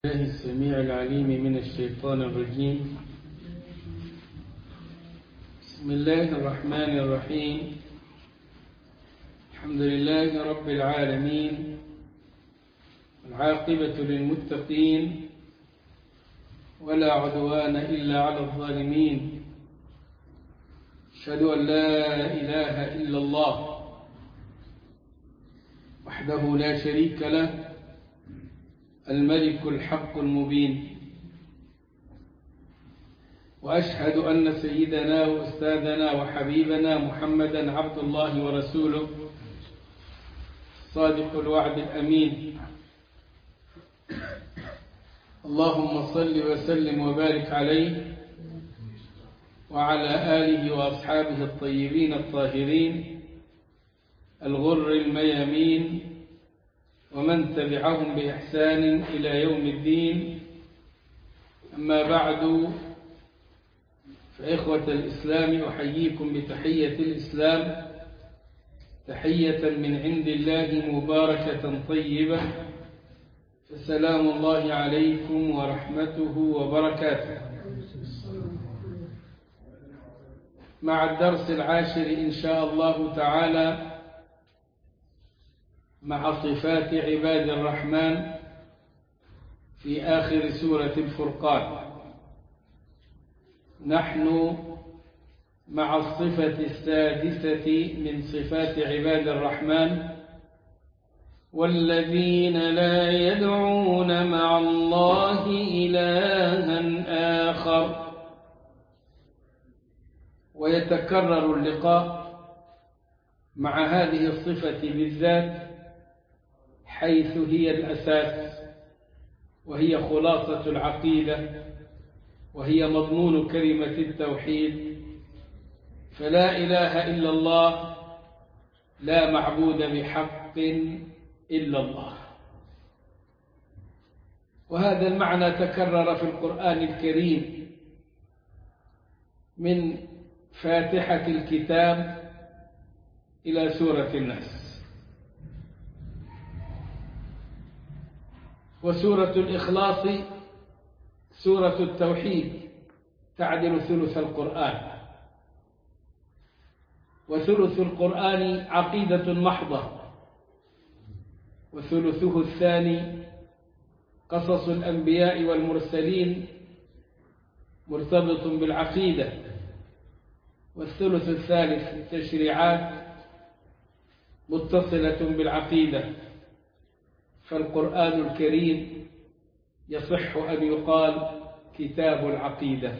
الله السميع العليم من الشيطان الرجيم بسم الله الرحمن الرحيم الحمد لله رب العالمين العاقبة للمتقين ولا عدوان إلا على الظالمين أشهد أن لا إله إلا الله وحده لا شريك له الملك الحق المبين وأشهد أن سيدنا وأستاذنا وحبيبنا محمدا عبد الله ورسوله صادق الوعد الأمين اللهم صل وسلم وبارك عليه وعلى آله وأصحابه الطيبين الطاهرين الغر الميامين ومن تبعهم بإحسان إلى يوم الدين أما بعد فإخوة الإسلام أحييكم بتحية الإسلام تحية من عند الله مباركة طيبة فسلام الله عليكم ورحمته وبركاته مع الدرس العاشر إن شاء الله تعالى مع صفات عباد الرحمن في آخر سورة الفرقان نحن مع الصفة السادسة من صفات عباد الرحمن والذين لا يدعون مع الله إلها آخر ويتكرر اللقاء مع هذه الصفة بالذات حيث هي الأساس وهي خلاصة العقيدة وهي مضمون كلمة التوحيد فلا إله إلا الله لا معبود بحق إلا الله وهذا المعنى تكرر في القرآن الكريم من فاتحة الكتاب إلى سورة الناس وسورة الإخلاص سورة التوحيد تعدل ثلث القرآن وثلث القرآن عقيدة محضة وثلثه الثاني قصص الأنبياء والمرسلين مرتبط بالعقيدة والثلث الثالث التشريعات متصلة بالعقيدة فالقرآن الكريم يصح أن يقال كتاب العقيدة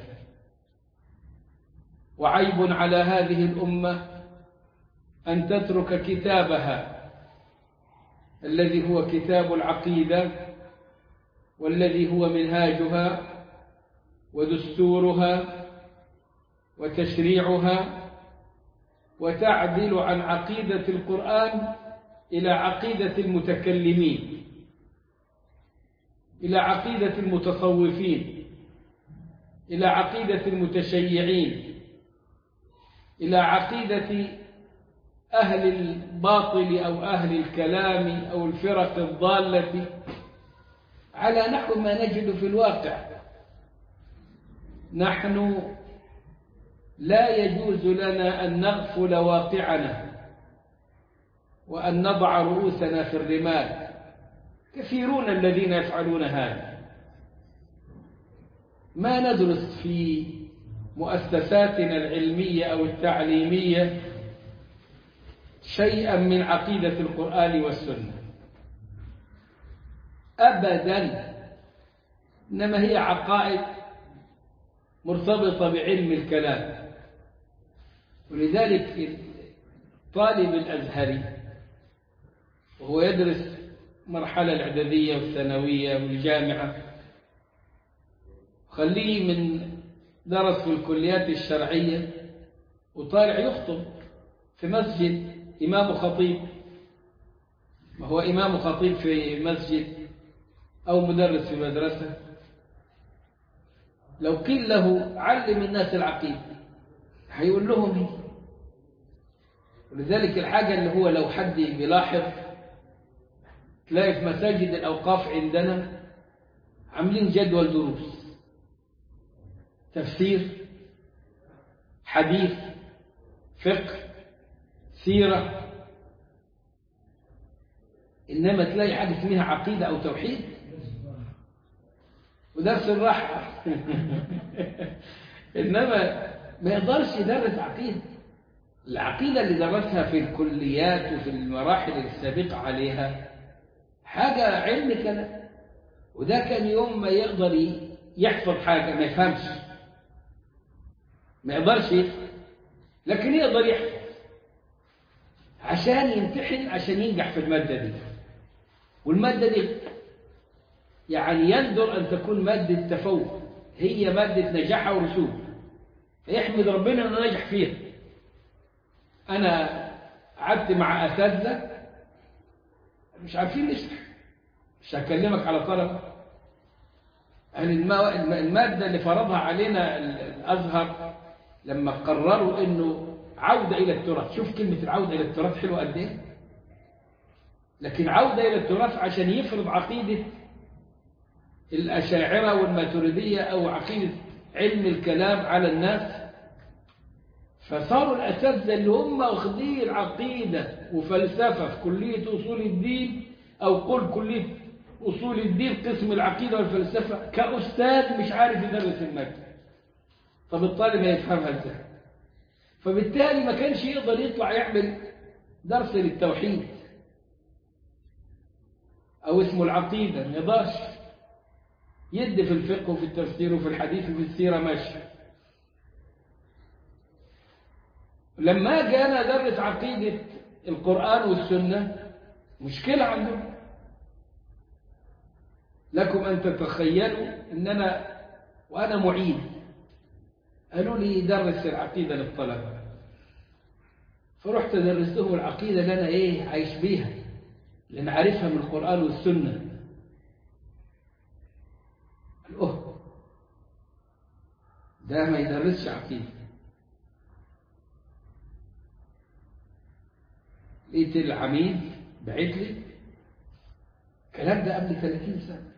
وعيب على هذه الأمة أن تترك كتابها الذي هو كتاب العقيدة والذي هو منهاجها ودستورها وتشريعها وتعدل عن عقيدة القرآن إلى عقيدة المتكلمين إلى عقيدة المتصوفين إلى عقيدة المتشيعين إلى عقيدة أهل الباطل أو أهل الكلام أو الفرق الضالة على نحو ما نجد في الواقع نحن لا يجوز لنا أن نغفل واقعنا وأن نضع رؤوسنا في الرمال كثيرون الذين يفعلون هذا ما ندرس في مؤسساتنا العلمية أو التعليمية شيئا من عقيدة القرآن والسنة أبدا إنما هي عقائد مرتبطة بعلم الكلام ولذلك طالب الأزهري وهو يدرس المرحلة الإعدادية والثانوية والجامعة خليه من درس في الكليات الشرعية وطالع يخطب في مسجد إمام خطيب ما هو إمام خطيب في مسجد أو مدرس في مدرسة لو قيل له علم الناس العقيدة هيقول لهم ايه ولذلك الحاجة اللي هو لو حد بيلاحظ تلاقي في مساجد الأوقاف عندنا عاملين جدول دروس تفسير حديث فقه سيرة إنما تلاقي حاجة اسمها عقيدة أو توحيد ودرس الراحة إنما ما يقدرش يدرس عقيدة العقيدة اللي درسها في الكليات وفي المراحل السابقة عليها حاجة علم كلام وده كان يوم ما يقدر يحفظ حاجة ما يفهمش ما يقدرش يفهم لكن يقدر يحفظ عشان يمتحن عشان ينجح في المادة دي والمادة دي يعني يندر أن تكون مادة تفوق هي مادة نجاح أو رسوب فيحمد ربنا أنه نجح فيها أنا قعدت مع أساتذة مش عارفين نشرح مش هكلمك على طلبة يعني المادة اللي فرضها علينا الأزهر لما قرروا أنه عودة إلى التراث شوف كلمة العودة إلى التراث حلوة قد إيه لكن عودة إلى التراث عشان يفرض عقيدة الأشاعرة والماتريدية أو عقيدة علم الكلام على الناس فصاروا الأساتذة اللي هم واخدين عقيدة وفلسفة في كلية أصول الدين أو قل كلية أصول الدين قسم العقيدة والفلسفة كأستاذ مش عارف يدرس المادة طب الطالب هيفهمها ازاي فبالتالي ما كانش يقدر يطلع يعمل درس للتوحيد أو اسمه العقيدة ما يقدرش يد في الفقه وفي التفسير وفي الحديث وفي السيرة ماشي لما جانا درس عقيدة القرآن والسنة مشكلة عندهم لكم أن تتخيلوا أن أنا وأنا معيد قالوا لي درس العقيدة للطلبة فرحت درستهم العقيدة اللي أنا إيه عايش بيها لأن عارفها من القرآن والسنة أوه ده ما يدرسش عقيدة لقيت العميد بعت لي الكلام ده قبل 30 سنة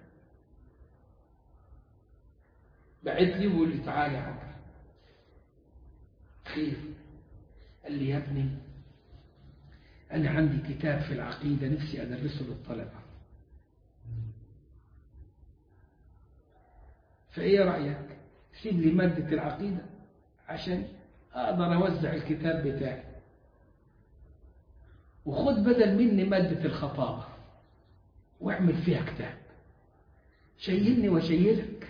بعت لي ويقول لي تعالى يا عمرو خير قال لي يا ابني أنا عندي كتاب في العقيدة نفسي أدرسه للطلبة فإيه رأيك سيب لي مادة العقيدة عشان أقدر أوزع الكتاب بتاعي وخد بدل مني مادة الخطابة واعمل فيها كتاب شيلني وشيلك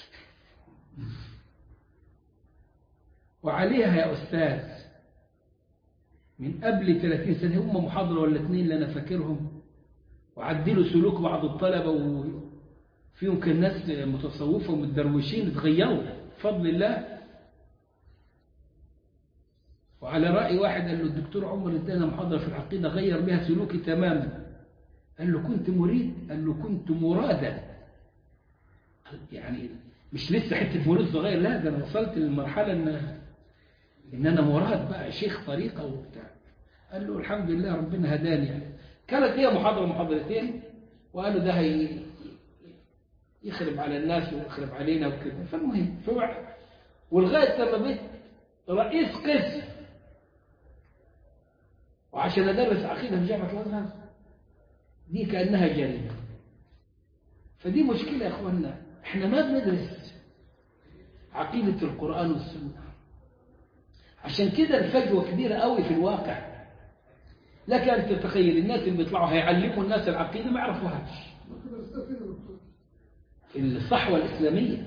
وعليها يا أستاذ من قبل 30 سنة هم محاضرة ولا اثنين اللي أنا فاكرهم وعدلوا سلوك بعض الطلبة وفيهم كان ناس متصوفة ومتدروشين اتغيروا بفضل الله وعلى رأي واحد قال له الدكتور عمر ادانا محاضرة في العقيدة غير بها سلوكي تماما قال له كنت مريد قال له كنت مرادا يعني مش لسه حتة مريد صغير لا ده أنا وصلت للمرحلة إن إن أنا مراد بقى شيخ طريقة وبتاع قال له الحمد لله ربنا هداني يعني كانت هي محاضرة محاضرتين وقالوا ده هي يخرب على الناس ويخرب علينا وكده فالمهم فوع ولغاية لما بقيت رئيس قسم وعشان أدرس عقيدة في جامعة الأزهر دي كأنها جريمة فدي مشكلة يا أخوانا احنا ما بندرس عقيدة القرآن والسنة عشان كده الفجوة كبيرة قوي في الواقع لك أن تتخيل الناس اللي بيطلعوا هيعلموا الناس العقيدة ما يعرفوهاش الصحوة الإسلامية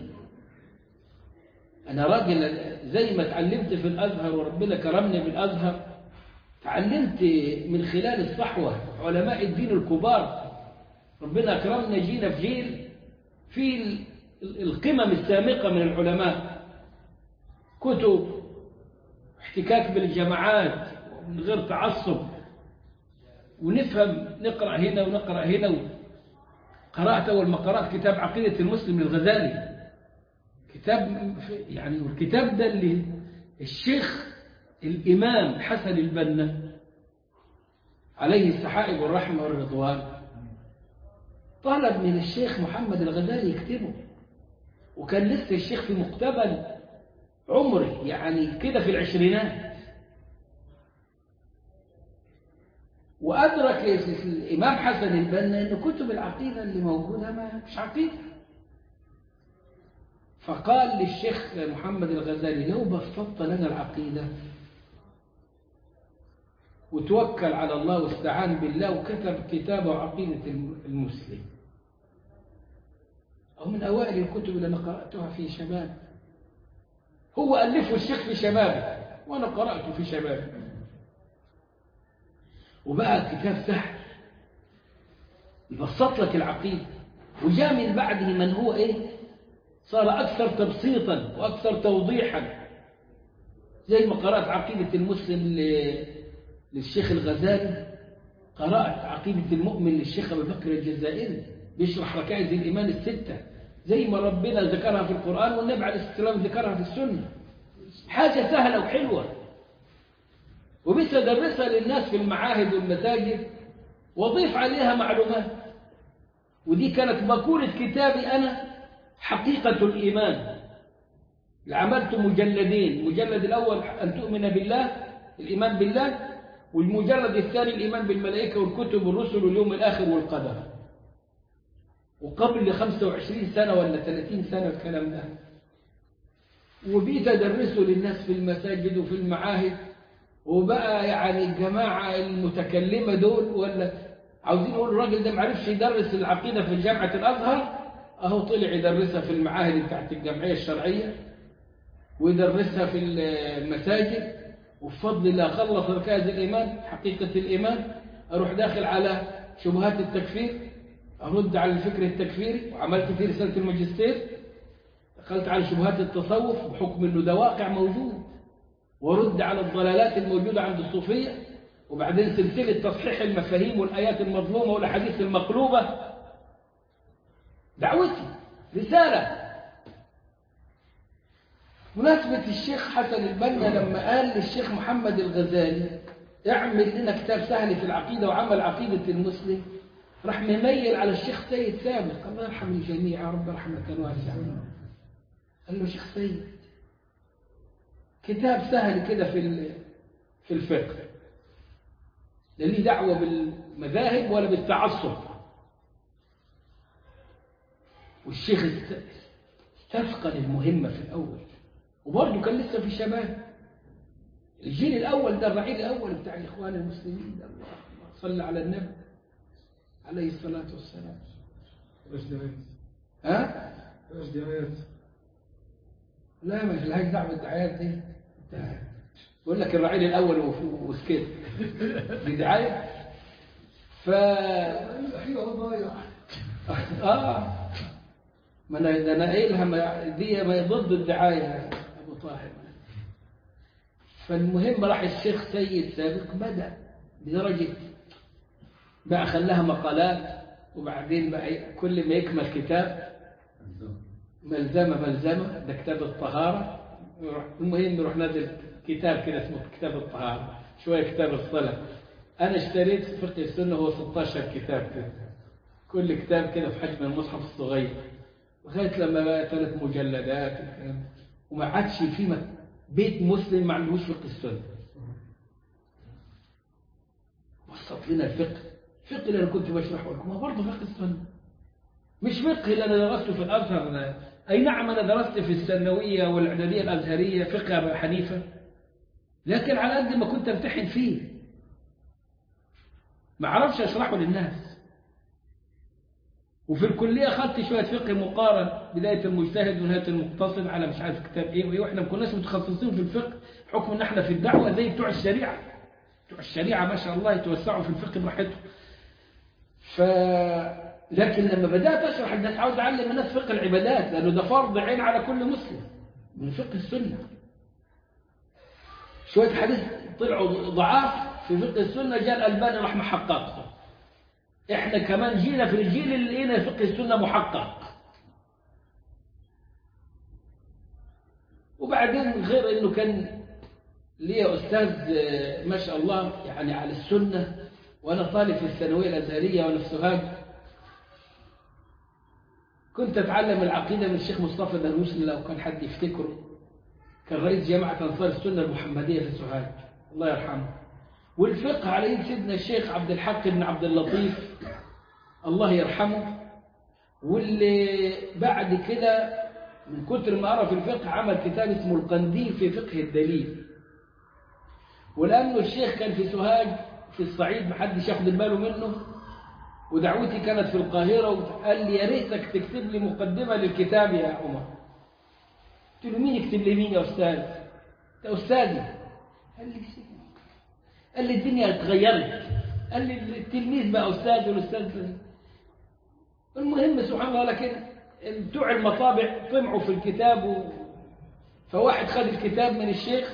أنا راجل زي ما تعلمت في الأزهر وربنا كرمني بالأزهر تعلمت من خلال الصحوة علماء الدين الكبار ربنا أكرمنا جينا في جيل في القمم السامقة من العلماء كتب احتكاك بالجماعات من غير تعصب ونفهم نقرأ هنا ونقرأ هنا قرأت أول ما قرأت كتاب عقيدة المسلم للغزالي كتاب يعني والكتاب ده اللي الشيخ الإمام حسن البنا عليه السحائب والرحمة والرضوان طلب من الشيخ محمد الغزالي يكتبه وكان لسه الشيخ في مقتبل عمره يعني كده في العشرينات وأدرك الإمام حسن البنا أن كتب العقيدة اللي موجودة ما مش عقيدة فقال للشيخ محمد الغزالي لو بسطت لنا العقيدة وتوكل على الله واستعان بالله وكتب كتاب عقيدة المسلم أو من أوائل الكتب اللي أنا قرأتها في شباب هو ألفه الشيخ في شبابه وأنا قرأته في شبابه وبقى كتاب سهل يبسط لك العقيدة وجاء من بعده من هو إيه صار أكثر تبسيطا وأكثر توضيحا زي ما قرأت عقيدة المسلم للشيخ الغزالي قرأت عقيدة المؤمن للشيخ أبي بكر الجزائري بيشرح ركائز الإيمان الستة زي ما ربنا ذكرها في القرآن والنبي عليه الصلاة والسلام ذكرها في السنة حاجة سهلة وحلوة وبتدرسها للناس في المعاهد والمساجد وضيف عليها معلومات ودي كانت مقولة كتابي أنا حقيقة الإيمان عملت مجلدين المجلد الأول أن تؤمن بالله الإيمان بالله والمجلد الثاني الإيمان بالملائكة والكتب والرسل واليوم الآخر والقدر وقبل 25 سنة ولا 30 سنة الكلام ده وبقيت أدرسه للناس في المساجد وفي المعاهد وبقى يعني الجماعة المتكلمة دول ولا عاوزين يقولوا الراجل ده معرفش يدرس العقيدة في جامعة الأزهر أهو طلع يدرسها في المعاهد بتاعت الجمعية الشرعية ويدرسها في المساجد وبفضل الله خلص ركائز الإيمان حقيقة الإيمان أروح داخل على شبهات التكفير أرد على الفكر التكفيري وعملت فيه رسالة الماجستير دخلت على شبهات التصوف بحكم أنه ده واقع موجود ورد على الضلالات الموجودة عند الصوفية وبعدين سلسلة تصحيح المفاهيم والآيات المظلومة والأحاديث المقلوبة دعوتي رسالة مناسبة الشيخ حسن البنا لما قال للشيخ محمد الغزالي اعمل لنا كتاب سهل في العقيدة وعمل عقيدة المسلم راح مميل على الشيخ سيد سابق الله يرحم الجميع يا رب رحمة واسعة قال له شيخ سيد كتاب سهل كده في في الفقه لا ليه دعوة بالمذاهب ولا بالتعصب والشيخ استثقل المهمة في الأول وبرضه كان لسه في شباب الجيل الأول ده الرعيل الأول بتاع الإخوان المسلمين ده الله صلى على النبي عليه الصلاة والسلام ايش دعايات؟ ها؟ ايش دعايات؟ لا مش لهاش دعوة بالدعايات دي بقول لك الرعيل الأول وسكت دي دعاية ف ايوه ضايع اه ما انا ده انا قايلها ما دي ما ضد الدعايه يا ابو طاهر فالمهم راح الشيخ سيد سابق بدا بدرجه بقى خلاها مقالات وبعدين بقى كل ما يكمل كتاب ملزمه ملزمه ده كتاب الطهاره المهم يروح نازل كتاب كده اسمه كتاب الطهاره شويه كتاب الصلاه انا اشتريت فقه السنه هو 16 كتاب كده كل كتاب كده في حجم المصحف الصغير لغايه لما بقى ثلاث مجلدات الكلام وما عادش في بيت مسلم ما عندهوش فقه السنه وسط لنا الفقه الفقه اللي انا كنت بشرحه لكم هو برضه فقه السنه مش فقه اللي انا درسته في الازهر اي نعم انا درست في الثانويه والاعداديه الازهريه فقه ابي حنيفه لكن على قد ما كنت امتحن فيه ما اعرفش اشرحه للناس وفي الكلية خدت شوية فقه مقارن بداية المجتهد ونهاية المقتصد على مش عارف كتاب ايه وايه واحنا ما كناش متخصصين في الفقه بحكم ان احنا في الدعوة زي بتوع الشريعة بتوع الشريعة ما شاء الله يتوسعوا في الفقه براحتهم ف لكن لما بدأت أشرح الناس عاوز أعلم الناس فقه العبادات لأنه ده فرض عين على كل مسلم من فقه السنة شوية حديث طلعوا ضعاف في فقه السنة جاء الألباني راح محققهم احنا كمان جينا في الجيل اللي لقينا فقه السنة محقق وبعدين غير انه كان لي استاذ ما شاء الله يعني على السنة وانا طالب في الثانوية الازهرية وانا في سوهاج كنت أتعلم العقيدة من الشيخ مصطفى درويش لو كان حد يفتكره كان رئيس جامعة أنصار السنة المحمدية في سوهاج الله يرحمه والفقه على يد سيدنا الشيخ عبد الحق بن عبد اللطيف الله يرحمه واللي بعد كده من كتر ما قرا في الفقه عمل كتاب اسمه القنديل في فقه الدليل ولأنه الشيخ كان في سوهاج في الصعيد محدش ياخد باله منه ودعوتي كانت في القاهرة وقال لي يا ريتك تكتب لي مقدمة للكتاب يا عمر قلت له مين يكتب لي مين يا أستاذ أنت أستاذي قال لي قال لي الدنيا اتغيرت قال لي التلميذ بقى أستاذ والأستاذ المهم سبحان الله لكن بتوع المطابع طمعوا في الكتاب و... فواحد خد الكتاب من الشيخ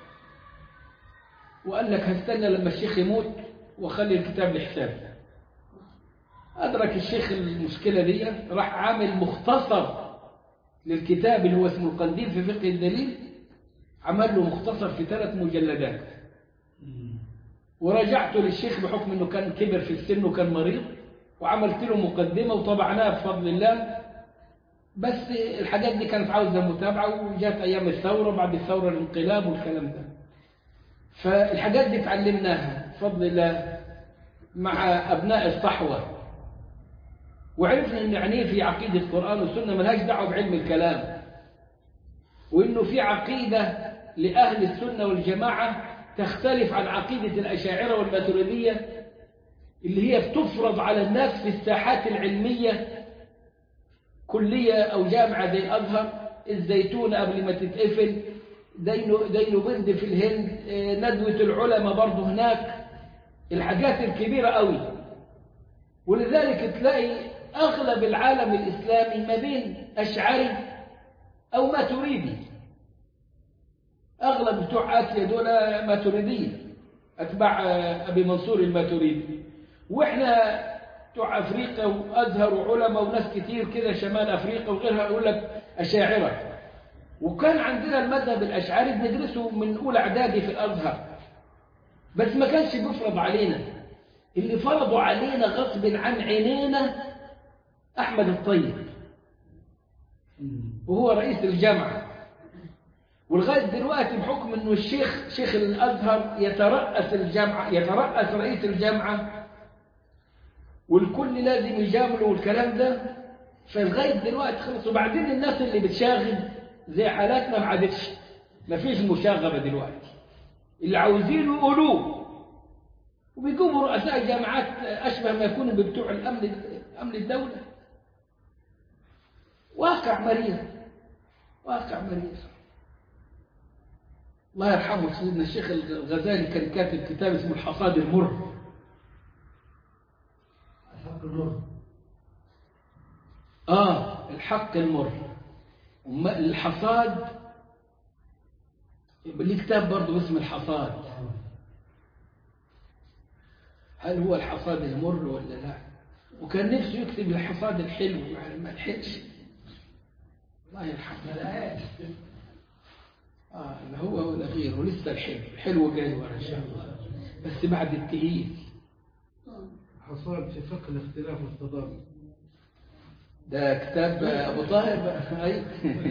وقال لك هستنى لما الشيخ يموت واخلي الكتاب لحسابي أدرك الشيخ المشكلة دي راح عامل مختصر للكتاب اللي هو اسمه القنديل في فقه الدليل عمل له مختصر في ثلاث مجلدات ورجعته للشيخ بحكم انه كان كبر في السن وكان مريض وعملت له مقدمة وطبعناها بفضل الله بس الحاجات دي كانت عاوزة متابعة وجات أيام الثورة بعد الثورة الانقلاب والكلام ده فالحاجات دي اتعلمناها بفضل الله مع أبناء الصحوة وعرفنا ان يعني في عقيدة القرآن والسنة ملهاش دعوة بعلم الكلام وانه في عقيدة لأهل السنة والجماعة تختلف عن عقيدة الأشاعرة والماتريدية اللي هي بتفرض على الناس في الساحات العلمية كلية أو جامعة زي الأزهر الزيتون قبل ما تتقفل دينو, دينو بند في الهند ندوة العلماء برضه هناك الحاجات الكبيرة قوي ولذلك تلاقي أغلب العالم الإسلامي ما بين أشعري أو ماتريدي أغلب بتوع آسيا دول ماتريدية أتباع أبي منصور الماتريدي وإحنا بتوع أفريقيا وأزهر وعلماء وناس كتير كده شمال أفريقيا وغيرها يقول لك أشاعرة وكان عندنا المذهب الأشعري بندرسه من أولى إعدادي في الأزهر بس ما كانش بيفرض علينا اللي فرضوا علينا غصب عن عينينا أحمد الطيب وهو رئيس الجامعة ولغاية دلوقتي بحكم أنه الشيخ شيخ الأزهر يترأس الجامعة يترأس رئيس الجامعة والكل لازم يجامله والكلام ده فلغاية دلوقتي خلص وبعدين الناس اللي بتشاغب زي حالاتنا ما عادتش ما فيش مشاغبة دلوقتي اللي عاوزينه يقولوه وبيقوموا رؤساء الجامعات أشبه ما يكونوا ببتوع الأمن أمن الدولة واقع مريض واقع مريض الله يرحمه سيدنا الشيخ الغزالي كان كاتب كتاب اسمه الحصاد المر الحق المر آه الحق المر الحصاد ليه كتاب برضه اسمه الحصاد هل هو الحصاد المر ولا لا وكان نفسه يكتب الحصاد الحلو يعني ما لحقش الله يرحمه اه لا هو ولا غيره لسه الحلو الحلو جاي ورا ان شاء الله بس بعد التهيئ حصاد في فقه الاختلاف والتضاد ده كتاب ابو طاهر بقى أيوة.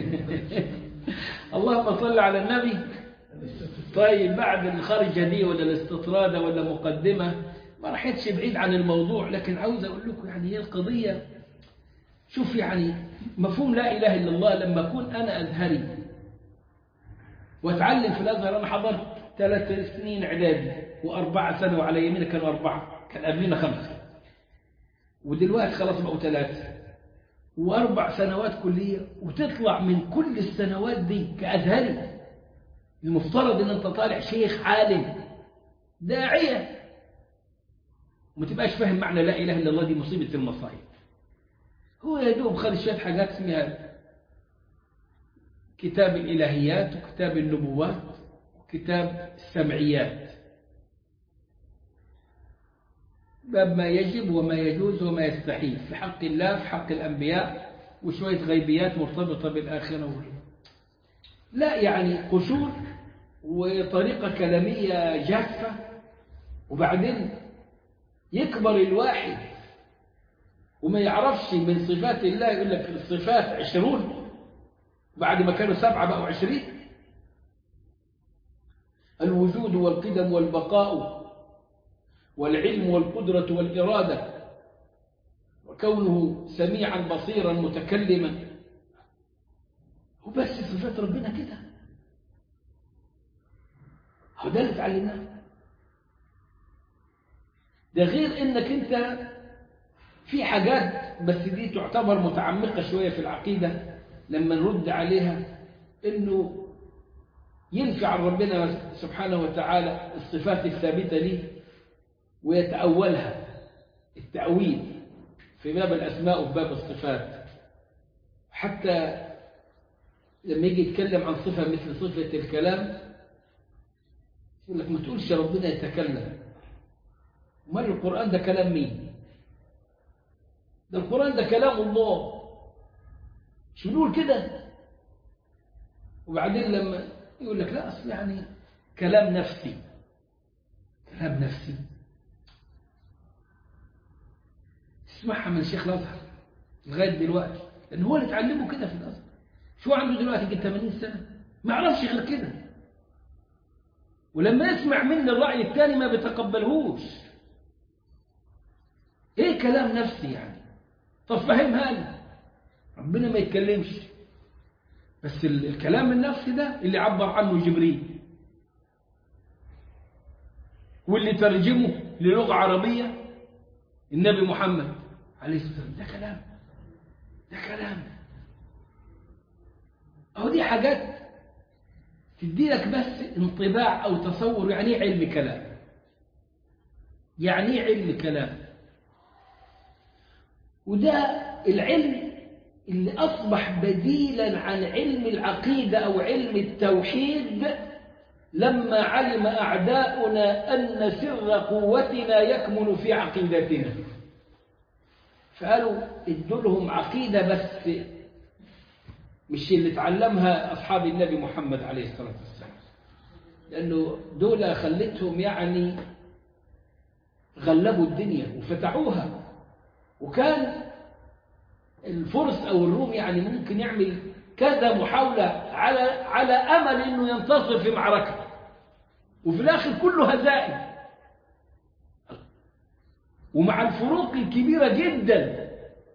اللهم صل على النبي طيب بعد الخرجة دي ولا الاستطرادة ولا مقدمة ما رحتش بعيد عن الموضوع لكن عاوز أقول لكم يعني هي القضية شوف يعني مفهوم لا إله إلا الله لما أكون أنا أزهري وأتعلم في الأزهر أنا حضرت ثلاث سنين إعدادي وأربعة سنة وعلى يمينك كانوا أربعة كان قبلنا خمسة ودلوقتي خلاص بقوا ثلاثة وأربع سنوات كلية وتطلع من كل السنوات دي كأزهري المفترض ان انت طالع شيخ عالم داعية وما تبقاش فاهم معنى لا إله إلا الله دي مصيبة المصايب هو يا دوب خد شوية حاجات اسمها كتاب الإلهيات وكتاب النبوات وكتاب السمعيات باب ما يجب وما يجوز وما يستحيل في حق الله في حق الأنبياء وشوية غيبيات مرتبطة بالآخرة والله لا يعني قشور وطريقة كلامية جافة وبعدين يكبر الواحد وما يعرفش من صفات الله يقول لك الصفات عشرون بعد ما كانوا سبعة بقوا عشرين الوجود والقدم والبقاء والعلم والقدرة والإرادة وكونه سميعا بصيرا متكلما وبس صفات ربنا كده هو ده اللي اتعلمناه ده غير انك انت في حاجات بس دي تعتبر متعمقة شوية في العقيدة لما نرد عليها انه ينفع عن ربنا سبحانه وتعالى الصفات الثابتة ليه ويتأولها التأويل في باب الأسماء وفي باب الصفات حتى لما يجي يتكلم عن صفة مثل صفة الكلام يقول لك ما تقولش ربنا يتكلم امال القرآن ده كلام مين ده القرآن ده كلام الله مش بنقول كده وبعدين لما يقول لك لا أصل يعني كلام نفسي كلام نفسي تسمعها من شيخ الأزهر لغاية دلوقتي لأن هو اللي اتعلمه كده في الأزهر شو عنده دلوقتي يجي 80 سنة ما يعرفش غير كده ولما يسمع مني الرأي الثاني ما بيتقبلهوش ايه كلام نفسي يعني طب فهمها لي ربنا ما يتكلمش بس الكلام النفسي ده اللي عبر عنه جبريل واللي ترجمه للغة عربية النبي محمد عليه الصلاة والسلام ده كلام ده كلام أهو دي حاجات تدي لك بس انطباع أو تصور يعني ايه علم كلام يعني ايه علم كلام وده العلم اللي أصبح بديلا عن علم العقيدة أو علم التوحيد لما علم أعداؤنا أن سر قوتنا يكمن في عقيدتنا فقالوا ادوا لهم عقيدة بس مش اللي تعلمها أصحاب النبي محمد عليه الصلاة والسلام لأنه دول خلتهم يعني غلبوا الدنيا وفتحوها وكان الفرس أو الروم يعني ممكن يعمل كذا محاولة على على أمل أنه ينتصر في معركة وفي الآخر كله هزائم ومع الفروق الكبيرة جدا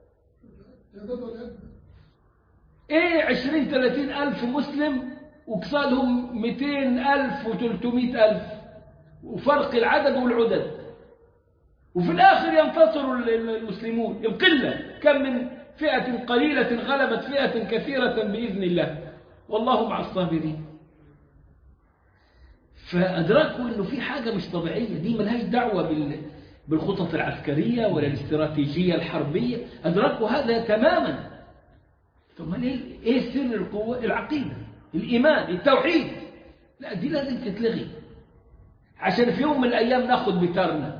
ايه عشرين ثلاثين ألف مسلم وقصادهم مئتين ألف وثلاثمائة ألف وفرق العدد والعدد وفي الآخر ينتصر المسلمون القلة كم من فئة قليلة غلبت فئة كثيرة بإذن الله والله مع الصابرين فأدركوا أنه في حاجة مش طبيعية دي ملهاش دعوة بال... بالخطط العسكرية ولا الاستراتيجية الحربية أدركوا هذا تماما ثم ليه إيه سر القوة العقيدة الإيمان التوحيد لا دي لازم تتلغي عشان في يوم من الأيام ناخد بتارنا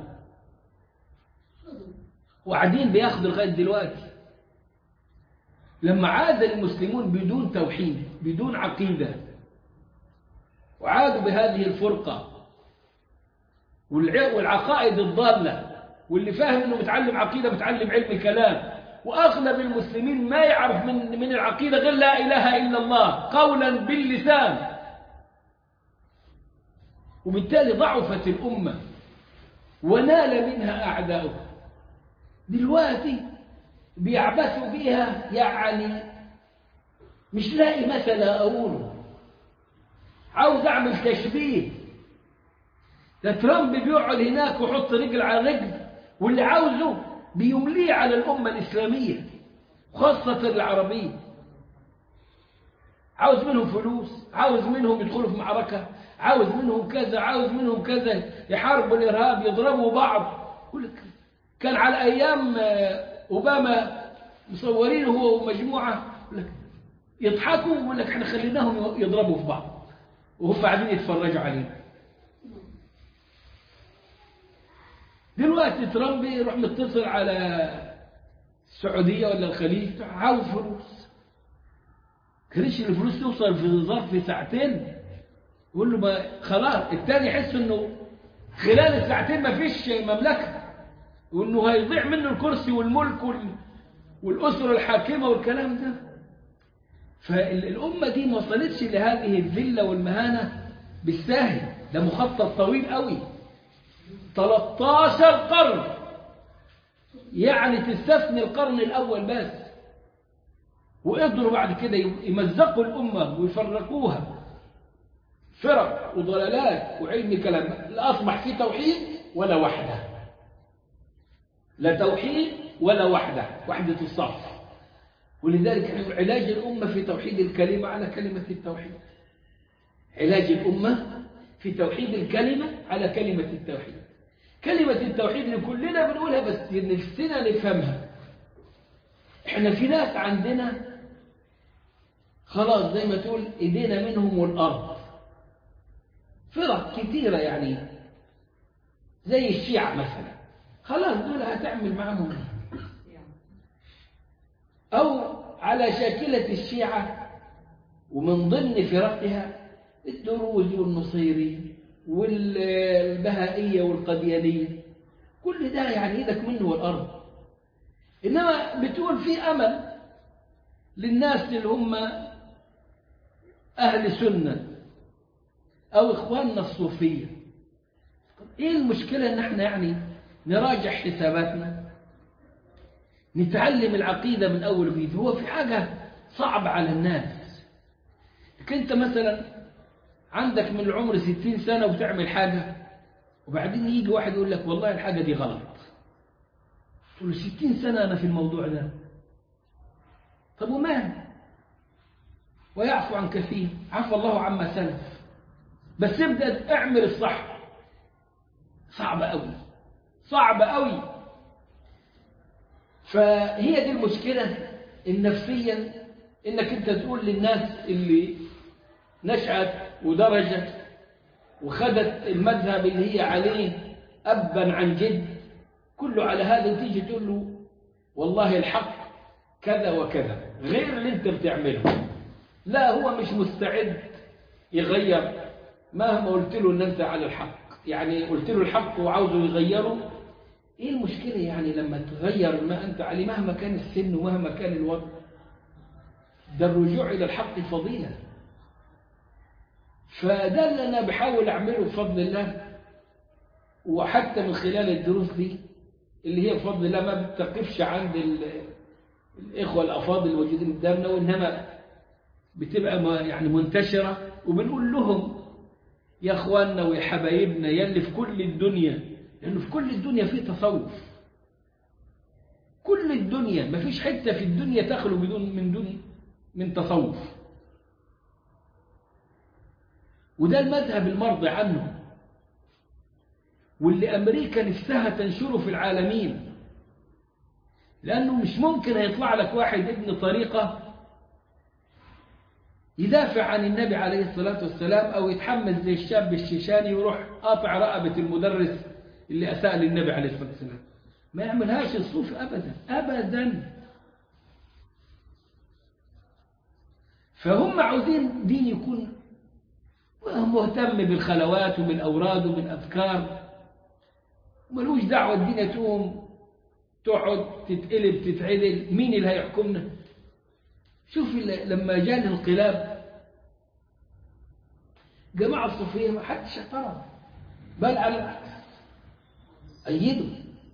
وقاعدين بياخدوا لغاية دلوقتي لما عاد المسلمون بدون توحيد بدون عقيدة وعادوا بهذه الفرقة والعقائد الضالة واللي فاهم انه متعلم عقيدة متعلم علم كلام واغلب المسلمين ما يعرف من من العقيدة غير لا اله الا الله قولا باللسان وبالتالي ضعفت الامة ونال منها اعداؤها دلوقتي بيعبثوا بيها يعني مش لاقي مثل اقوله عاوز اعمل تشبيه ده ترامب بيقعد هناك ويحط رجل على رجل واللي عاوزه بيمليه على الأمة الإسلامية خاصة العربية عاوز منهم فلوس عاوز منهم يدخلوا في معركة عاوز منهم كذا عاوز منهم كذا يحاربوا الإرهاب يضربوا بعض كان على أيام أوباما مصورينه هو ومجموعة يضحكوا ويقول لك احنا خليناهم يضربوا في بعض وهم قاعدين يتفرجوا علينا دلوقتي ترامب يروح متصل على السعودية ولا الخليج عاوز فلوس كريش الفلوس توصل في ظرف ساعتين يقول له ما خلاص الثاني يحس انه خلال الساعتين ما فيش مملكة وانه هيضيع منه الكرسي والملك وال... والاسره الحاكمه والكلام ده فالامه دي ما وصلتش لهذه الذله والمهانه بالساهل ده مخطط طويل قوي 13 قرن يعني تستثني القرن الاول بس وقدروا بعد كده يمزقوا الامه ويفرقوها فرق وضلالات وعلم كلام لا أصبح في توحيد ولا وحدة لا توحيد ولا وحدة وحدة الصف ولذلك علاج الأمة في توحيد الكلمة على كلمة التوحيد علاج الأمة في توحيد الكلمة على كلمة التوحيد كلمة التوحيد اللي كلنا بنقولها بس نفسنا نفهمها احنا في ناس عندنا خلاص زي ما تقول ايدينا منهم والأرض فرق كثيرة يعني زي الشيعة مثلا خلاص دول هتعمل معهم أو على شاكلة الشيعة ومن ضمن فرقها الدروز والنصيري والبهائية والقديانية كل ده يعني ايدك منه والأرض إنما بتقول في أمل للناس اللي هم أهل سنة أو إخواننا الصوفية إيه المشكلة إن إحنا يعني نراجع حساباتنا نتعلم العقيدة من أول وجديد هو في حاجة صعبة على الناس أنت مثلا عندك من العمر ستين سنة وتعمل حاجة وبعدين يجي واحد يقول لك والله الحاجة دي غلط تقول له ستين سنة أنا في الموضوع ده طب ومال ويعفو عن كثير عفى الله عما سلف بس ابدأ اعمل الصح صعب قوي صعب قوي فهي دي المشكلة النفسية انك انت تقول للناس اللي نشأت ودرجت وخدت المذهب اللي هي عليه أبا عن جد كله على هذا تيجي تقول له والله الحق كذا وكذا غير اللي انت بتعمله لا هو مش مستعد يغير مهما قلت له ان انت على الحق يعني قلت له الحق وعاوزه يغيره ايه المشكلة يعني لما تغير ما انت عليه مهما كان السن ومهما كان الوضع ده الرجوع الى الحق فضيلة فده اللي انا بحاول اعمله بفضل الله وحتى من خلال الدروس دي اللي هي بفضل الله ما بتقفش عند الإخوة الأفاضل الموجودين قدامنا وإنما بتبقى يعني منتشرة وبنقول لهم يا أخواننا ويا حبايبنا يلي في كل الدنيا لأنه في كل الدنيا في تصوف كل الدنيا ما فيش حتة في الدنيا تخلو بدون من دون من تصوف وده المذهب المرضي عنه واللي أمريكا نفسها تنشره في العالمين لأنه مش ممكن هيطلع لك واحد ابن طريقة يدافع عن النبي عليه الصلاة والسلام أو يتحمس زي الشاب الشيشاني ويروح قاطع رقبة المدرس اللي أساء للنبي عليه الصلاة والسلام ما يعملهاش الصوف أبدا أبدا فهم عاوزين دين يكون مهتم بالخلوات وبالأوراد وبالأذكار ملوش دعوة الدنيا تقوم تقعد تتقلب تتعدل مين اللي هيحكمنا شوف لما جاء الانقلاب جماعة الصوفية ما حدش اعترض بل على العكس أيدوا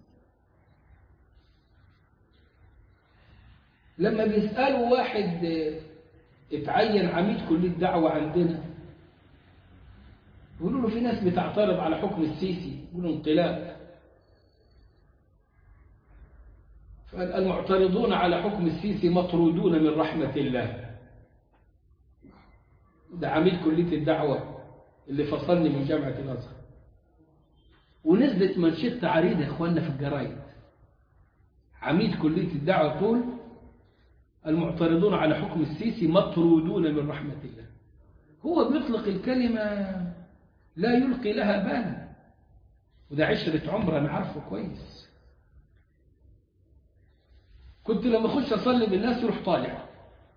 لما بيسألوا واحد اتعين عميد كلية دعوة عندنا يقولوا له في ناس بتعترض على حكم السيسي يقولوا انقلاب المعترضون على حكم السيسي مطرودون من رحمة الله ده عميد كلية الدعوة اللي فصلني من جامعة الأزهر ونزلت منشطة عريضة يا إخواننا في الجرايد عميد كلية الدعوة يقول المعترضون على حكم السيسي مطرودون من رحمة الله هو بيطلق الكلمة لا يلقي لها بالا وده عشرة عمر أنا عارفه كويس كنت لما اخش اصلي بالناس يروح طالع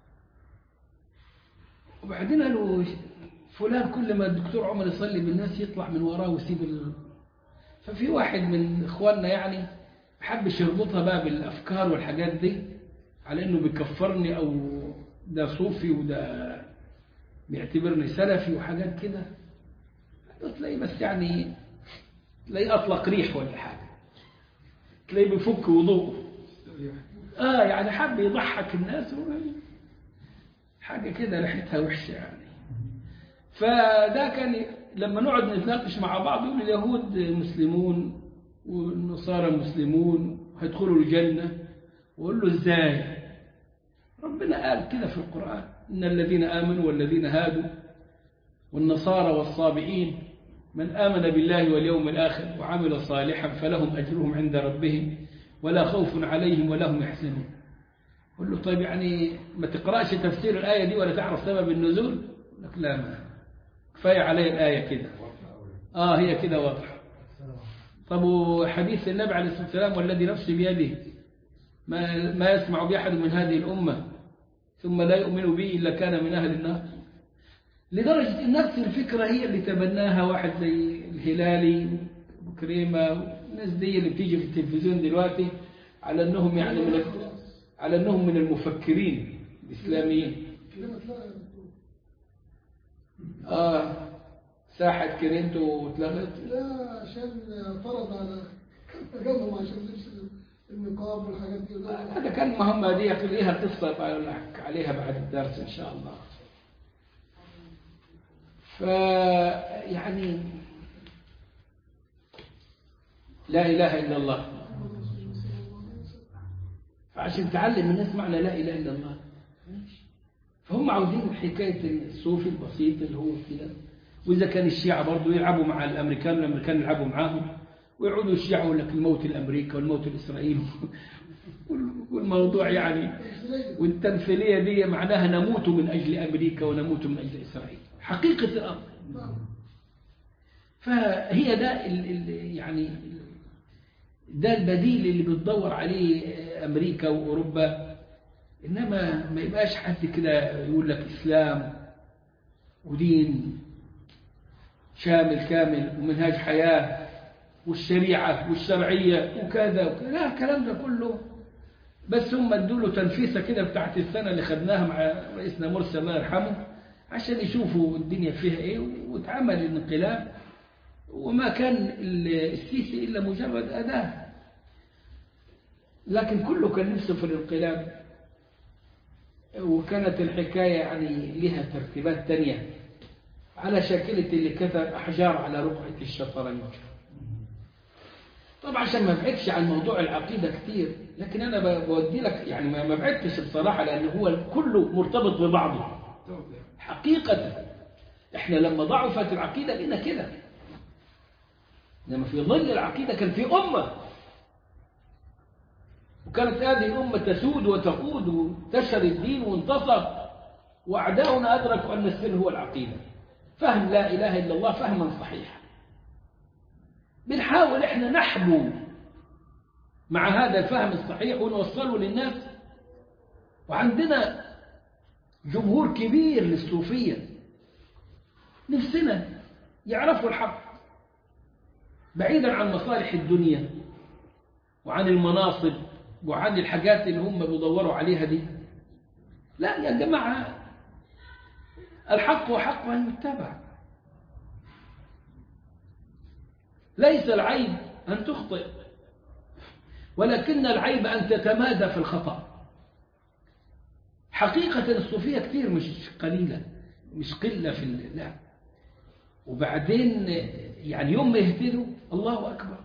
وبعدين قالوا فلان كل ما الدكتور عمر يصلي بالناس يطلع من وراه ويسيب ال... ففي واحد من اخواننا يعني حبش يربطها بقى بالافكار والحاجات دي على انه بيكفرني او ده صوفي وده بيعتبرني سلفي وحاجات كده تلاقيه بس يعني تلاقيه اطلق ريح ولا حاجه تلاقيه بيفك وضوءه اه يعني حب يضحك الناس و... حاجه كده ريحتها وحشه يعني فده كان لما نقعد نتناقش مع بعض يقول اليهود مسلمون والنصارى مسلمون هيدخلوا الجنة وقول له ازاي ربنا قال كده في القرآن إن الذين آمنوا والذين هادوا والنصارى والصابئين من آمن بالله واليوم الآخر وعمل صالحا فلهم أجرهم عند ربهم ولا خوف عليهم ولا هم يحزنون قل له طيب يعني ما تقرأش تفسير الآية دي ولا تعرف سبب النزول لك لا ما كفاية علي الآية كده آه هي كده واضحة طب وحديث النبي عليه الصلاة والسلام والذي نفسي بيده ما, ما يسمع بأحد من هذه الأمة ثم لا يؤمن به إلا كان من أهل النار لدرجة أن نفس الفكرة هي اللي تبناها واحد زي الهلالي وكريمة والناس دي اللي بتيجي في التلفزيون دلوقتي على أنهم يعني من على أنهم من المفكرين الإسلاميين آه ساحة كريمته اتلغت لا عشان فرض على جنبهم عشان لبس النقاب والحاجات دي هذا كان مهمة دي ليها قصة بقول لك عليها بعد الدرس إن شاء الله ف يعني لا إله إلا الله فعشان تعلم الناس معنى لا إله إلا الله فهم عاوزين حكاية الصوفي البسيط اللي هو كده وإذا كان الشيعة برضه يلعبوا مع الأمريكان والأمريكان يلعبوا معاهم ويعودوا الشيعة يقول لك الموت الأمريكا والموت الإسرائيلي والموضوع يعني والتمثيلية دي معناها نموت من أجل أمريكا ونموت من أجل إسرائيل حقيقة الأمر فهي ده ال ال يعني ده البديل اللي بتدور عليه أمريكا وأوروبا إنما ما يبقاش حد كده يقول لك إسلام ودين شامل كامل ومنهاج حياة والشريعة والشرعية وكذا وكذا لا الكلام ده كله بس هم ادوا له تنفيسة كده بتاعت السنة اللي خدناها مع رئيسنا مرسي الله يرحمه عشان يشوفوا الدنيا فيها ايه واتعمل الانقلاب وما كان السيسي إلا مجرد أداة لكن كله كان نفسه في الانقلاب وكانت الحكاية يعني لها ترتيبات تانية على شاكلة اللي كتب أحجار على رقعة الشطرنج طبعا عشان ما بعدش عن موضوع العقيدة كتير لكن أنا بودي لك يعني ما بعدتش بصراحة لأن هو كله مرتبط ببعضه حقيقة احنا لما ضعفت العقيدة لقينا كده لما في ظل العقيدة كان في أمة وكانت هذه الأمة تسود وتقود وتشهر الدين وانتصر وأعداؤنا أدركوا أن السر هو العقيدة فهم لا إله إلا الله فهما صحيحا بنحاول إحنا نحبو مع هذا الفهم الصحيح ونوصله للناس وعندنا جمهور كبير للصوفية نفسنا يعرفوا الحق بعيدا عن مصالح الدنيا وعن المناصب وعن الحاجات اللي هم بيدوروا عليها دي لا يا جماعة الحق وحق أن يتبع ليس العيب أن تخطئ ولكن العيب أن تتمادى في الخطأ حقيقة الصوفية كتير مش قليلة مش قلة في لا وبعدين يعني يوم ما يهتدوا الله أكبر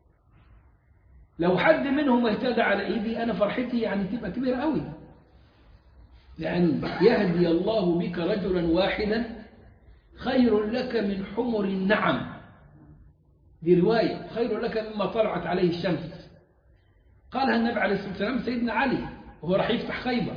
لو حد منهم اهتدى على ايدي انا فرحتي يعني تبقى كبيره قوي لان يهدي الله بك رجلا واحدا خير لك من حمر النعم دي روايه خير لك مما طلعت عليه الشمس قالها النبي عليه الصلاه والسلام سيدنا علي وهو راح يفتح خيبر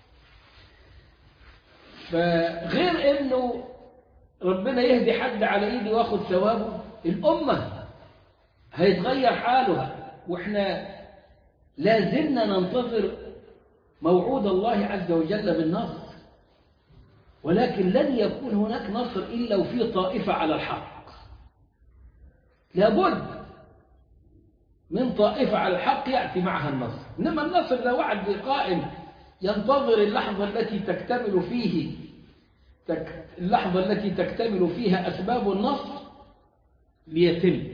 فغير انه ربنا يهدي حد على ايدي واخد ثوابه الامه هيتغير حالها واحنا لا زلنا ننتظر موعود الله عز وجل بالنصر ولكن لن يكون هناك نصر إلا وفي طائفة على الحق لابد من طائفة على الحق يأتي معها النصر إنما النصر ده وعد قائم ينتظر اللحظة التي تكتمل فيه تك اللحظة التي تكتمل فيها أسباب النصر ليتم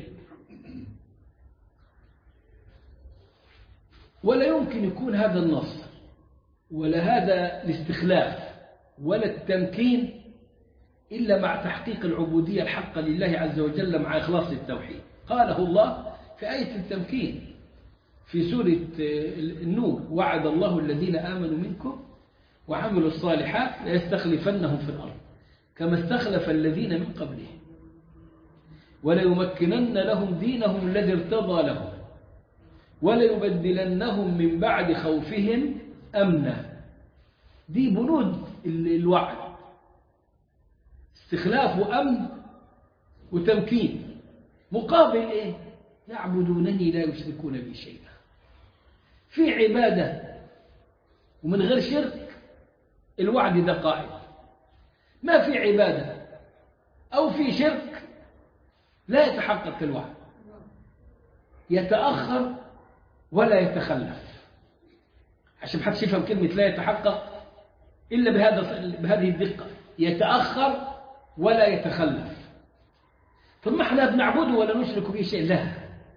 ولا يمكن يكون هذا النصر ولا هذا الاستخلاف ولا التمكين إلا مع تحقيق العبودية الحقة لله عز وجل مع إخلاص التوحيد قاله الله في آية التمكين في سورة النور وعد الله الذين آمنوا منكم وعملوا الصالحات ليستخلفنهم في الأرض كما استخلف الذين من قبلهم وليمكنن لهم دينهم الذي ارتضى لهم وليبدلنهم من بعد خوفهم أمنا دي بنود الوعد استخلاف وأمن وتمكين مقابل إيه يعبدونني لا يشركون بي شيئا في عبادة ومن غير شرك الوعد ده قائم ما في عبادة أو في شرك لا يتحقق الوعد يتأخر ولا يتخلف عشان محدش يفهم كلمة لا يتحقق إلا بهذا بهذه الدقة يتأخر ولا يتخلف طب ما احنا بنعبده ولا نشرك به شيء لا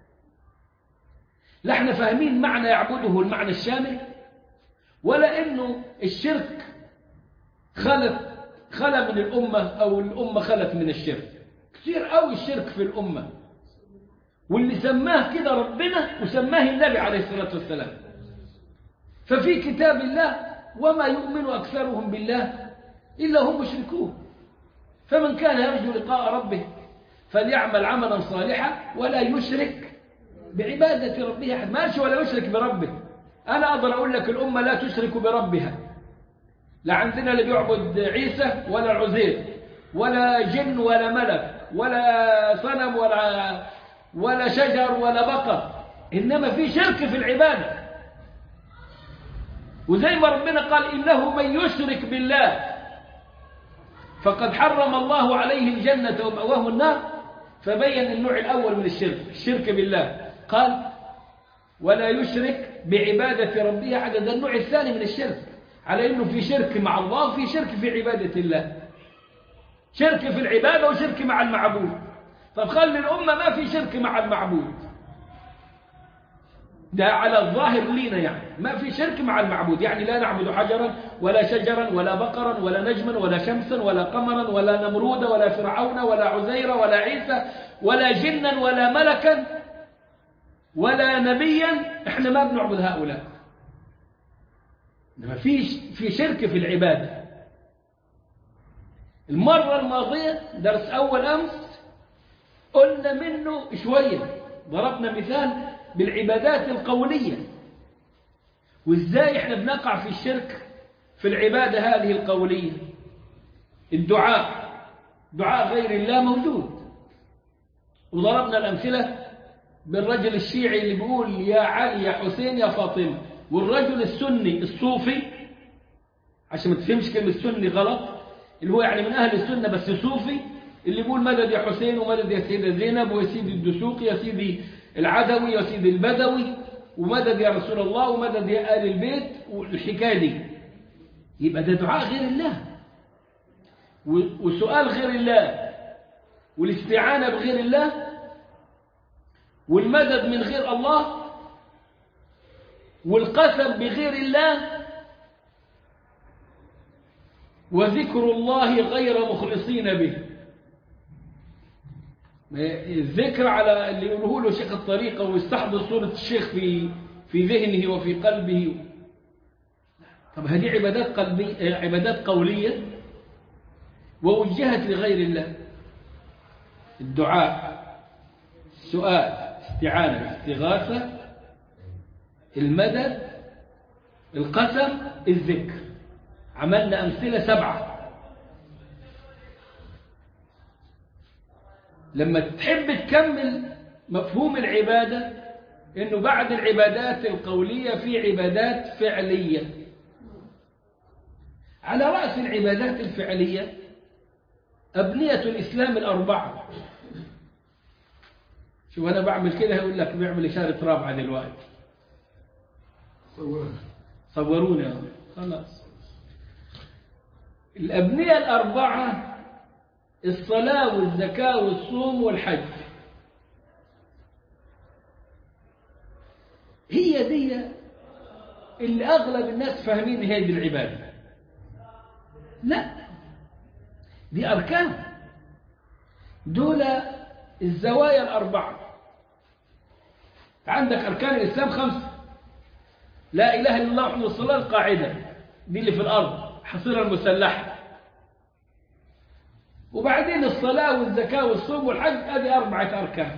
لا احنا فاهمين معنى يعبده المعنى الشامل ولا انه الشرك خلت خلى من الأمة أو الأمة خلت من الشرك كثير قوي الشرك في الأمة واللي سماه كده ربنا وسماه النبي عليه الصلاة والسلام ففي كتاب الله وما يؤمن أكثرهم بالله إلا هم مشركون فمن كان يرجو لقاء ربه فليعمل عملا صالحا ولا يشرك بعبادة ربه أحد ما ولا يشرك بربه أنا أقدر أقول لك الأمة لا تشرك بربها لا عندنا اللي بيعبد عيسى ولا العزير ولا جن ولا ملك ولا صنم ولا ولا شجر ولا بقر إنما في شرك في العبادة وزي ما ربنا قال إنه من يشرك بالله فقد حرم الله عليه الجنة ومأواه النار فبين النوع الأول من الشرك الشرك بالله قال ولا يشرك بعبادة ربه أحد ده النوع الثاني من الشرك على أنه في شرك مع الله وفي شرك في عبادة الله شرك في العبادة وشرك مع المعبود طب خلي الأمة ما في شرك مع المعبود ده على الظاهر لينا يعني ما في شرك مع المعبود يعني لا نعبد حجرا ولا شجرا ولا بقرا ولا نجما ولا شمسا ولا قمرا ولا نمرود ولا فرعون ولا عزير ولا عيسى ولا جنا ولا ملكا ولا نبيا احنا ما بنعبد هؤلاء ما فيش في شرك في العبادة المرة الماضية درس أول أمس قلنا منه شوية ضربنا مثال بالعبادات القولية وإزاي إحنا بنقع في الشرك في العبادة هذه القولية الدعاء دعاء غير الله موجود وضربنا الأمثلة بالرجل الشيعي اللي بيقول يا علي يا حسين يا فاطمة والرجل السني الصوفي عشان ما تفهمش كلمة سني غلط اللي هو يعني من أهل السنة بس صوفي اللي بيقول مدد يا حسين ومدد يا سيدة زينب ويا سيدي الدسوقي يا سيدي العدوي يا سيدي البدوي ومدد يا رسول الله ومدد يا آل البيت والحكاية دي يبقى ده دعاء غير الله وسؤال غير الله والاستعانة بغير الله والمدد من غير الله والقسم بغير الله وذكر الله غير مخلصين به الذكر على اللي يقوله له شيخ الطريقة ويستحضر صورة الشيخ في في ذهنه وفي قلبه طب هذه عبادات قلبية عبادات قولية ووجهت لغير الله الدعاء السؤال استعانة الاستغاثة المدد القسم الذكر عملنا أمثلة سبعة لما تحب تكمل مفهوم العبادة إنه بعد العبادات القولية في عبادات فعلية على رأس العبادات الفعلية أبنية الإسلام الأربعة شوف أنا بعمل كده هيقول لك بيعمل إشارة رابعة دلوقتي صورها صوروني يا خلاص الأبنية الأربعة الصلاة والزكاة والصوم والحج هي دي اللي أغلب الناس فاهمين هي دي العبادة لا دي أركان دول الزوايا الأربعة عندك أركان الإسلام خمسة لا إله إلا الله محمد رسول الله القاعدة دي اللي في الأرض حصيرة المسلحة وبعدين الصلاة والزكاة والصوم والحج هذه أربعة أركان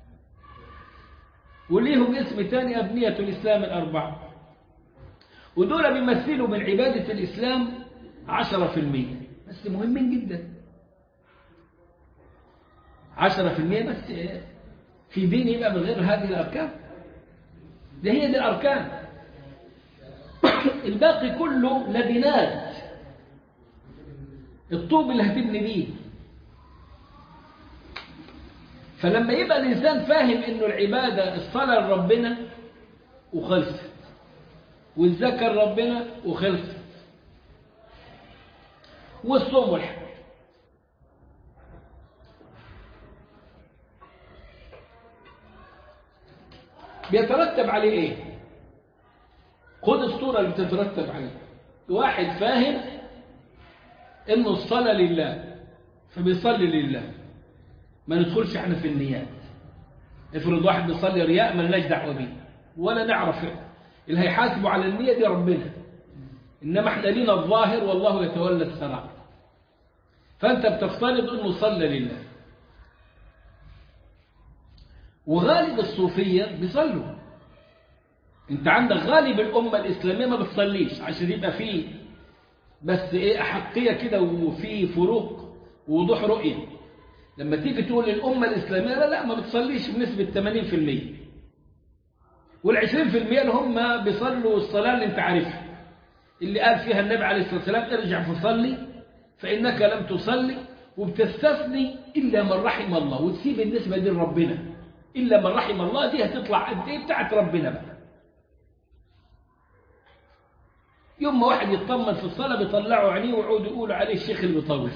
وليهم اسم تاني أبنية الإسلام الأربعة ودول بيمثلوا من عبادة الإسلام عشرة في المية بس مهمين جدا عشرة في المية بس في دين يبقى من غير هذه الأركان ده هي دي الأركان الباقي كله لبنات الطوب اللي هتبني بيه فلما يبقى الإنسان فاهم إنه العبادة الصلاة لربنا وخلصت والزكاة لربنا وخلصت والصوم والحج بيترتب عليه ايه خد الصورة اللي بتترتب عليه واحد فاهم انه الصلاة لله فبيصلي لله ما ندخلش احنا في النيات افرض واحد بيصلي رياء ما لناش دعوه بيه ولا نعرف اللي هيحاسبه على النية دي ربنا انما احنا لينا الظاهر والله يتولى السرائر فانت بتفترض انه صلى لله وغالب الصوفية بيصلوا انت عندك غالب الأمة الإسلامية ما بتصليش عشان يبقى فيه بس ايه أحقية كده وفي فروق ووضوح رؤية لما تيجي تقول الأمة الإسلامية لا لا ما بتصليش بنسبة 80% والعشرين في المئة اللي هم بيصلوا الصلاة اللي انت عارفها اللي قال فيها النبي عليه الصلاة والسلام ارجع فصلي فإنك لم تصلي وبتستثني إلا من رحم الله وتسيب النسبة دي لربنا إلا من رحم الله دي هتطلع قد إيه بتاعت ربنا بقى يوم ما واحد يطمن في الصلاة بيطلعوا عينيه ويقعدوا يقولوا عليه الشيخ اللي بيطول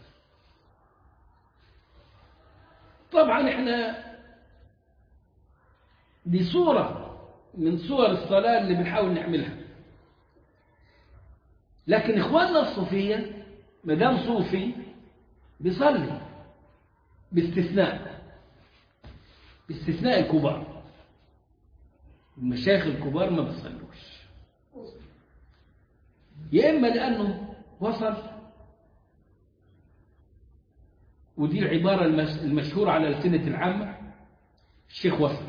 طبعا احنا دي صورة من صور الصلاة اللي بنحاول نعملها لكن إخواننا الصوفية مدام صوفي بيصلي باستثناء باستثناء الكبار المشايخ الكبار ما بيصلوش يا إما لأنه وصل ودي العبارة المشهورة على لسنة العامة الشيخ وصل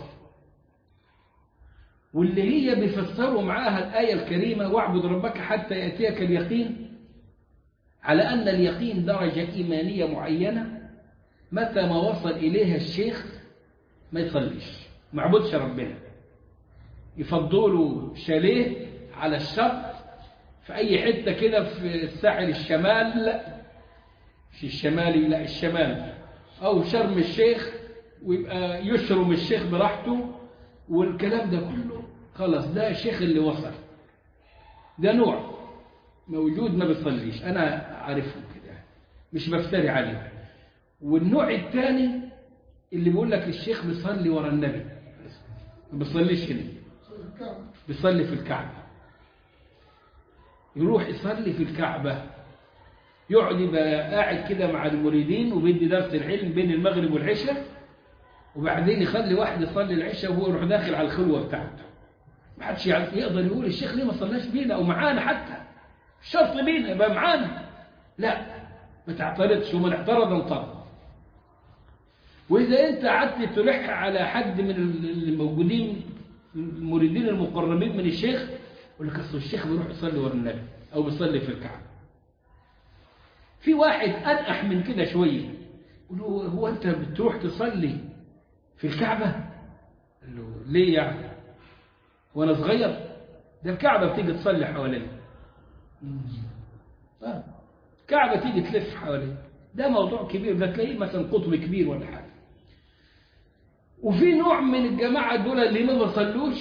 واللي هي بيفسروا معاها الآية الكريمة واعبد ربك حتى يأتيك اليقين على أن اليقين درجة إيمانية معينة متى ما وصل إليها الشيخ ما يصليش ما عبدش ربنا يفضلوا شاليه على الشط في أي حتة كده في الساحل الشمال لا مش الشمالي لا الشمال أو شرم الشيخ ويبقى يشرم الشيخ براحته والكلام ده كله خلاص ده الشيخ اللي وصل ده نوع موجود ما بيصليش أنا عارفه كده مش بفتري عليه والنوع الثاني اللي بيقول لك الشيخ بيصلي ورا النبي ما بيصليش هنا بيصلي في الكعبة يروح يصلي في الكعبة يقعد يبقى قاعد كده مع المريدين وبيدي درس العلم بين المغرب والعشاء وبعدين يخلي واحد يصلي العشاء وهو يروح داخل على الخلوة بتاعته ما حدش يقدر يقول الشيخ ليه ما صلاش بينا او معانا حتى شرط بينا يبقى معانا لا ما تعترضش ومن اعترض انطرد وإذا أنت قعدت تلح على حد من الموجودين المريدين المقربين من الشيخ يقول لك أصل الشيخ بيروح يصلي ورا النبي أو بيصلي في الكعبة في واحد أنقح من كده شوية يقول له هو أنت بتروح تصلي في الكعبة قال له ليه يعني وأنا صغير ده الكعبة بتيجي تصلي حواليه الكعبة تيجي تلف حواليه ده موضوع كبير ده تلاقيه مثلا قطب كبير ولا حاجة وفي نوع من الجماعة دول اللي ما بيصلوش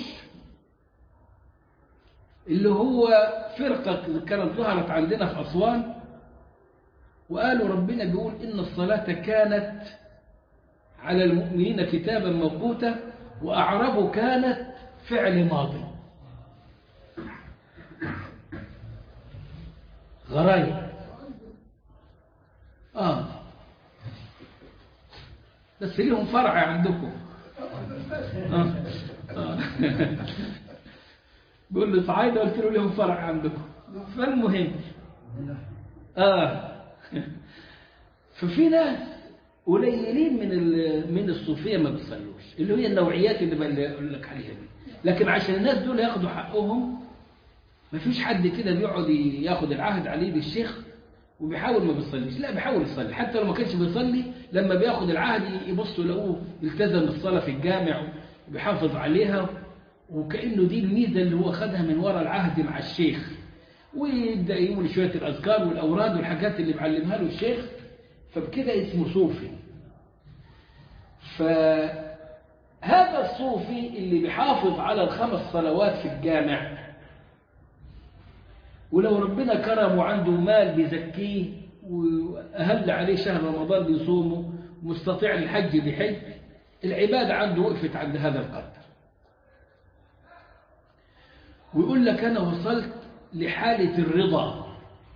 اللي هو فرقة كانت ظهرت عندنا في أسوان وقالوا ربنا بيقول إن الصلاة كانت على المؤمنين كتابا موقوتا وأعربه كانت فعل ماضي غرايب آه بس ليهم فرع عندكم آه. آه. بيقول لي صعايدة قلت له ليهم فرع عندكم فالمهم آه ففي ناس قليلين من ال- من الصوفيه ما بيصلوش اللي هي النوعيات اللي بقى- اقول لك عليها دي لكن عشان الناس دول ياخدوا حقهم ما فيش حد كده بيقعد ياخد العهد عليه بالشيخ وبيحاول ما بيصليش لا بيحاول يصلي حتى لو ما كانش بيصلي لما بياخد العهد يبصوا يلاقوه التزم الصلاه في الجامع وبيحافظ عليها وكانه دي الميزه اللي هو خدها من وراء العهد مع الشيخ ويبدا يقول شويه الاذكار والاوراد والحاجات اللي معلمها له الشيخ فبكده اسمه صوفي فهذا الصوفي اللي بيحافظ على الخمس صلوات في الجامع ولو ربنا كرمه عنده مال بيزكيه وأهل عليه شهر رمضان بيصومه مستطيع الحج بحج العبادة عنده وقفت عند هذا القدر ويقول لك أنا وصلت لحالة الرضا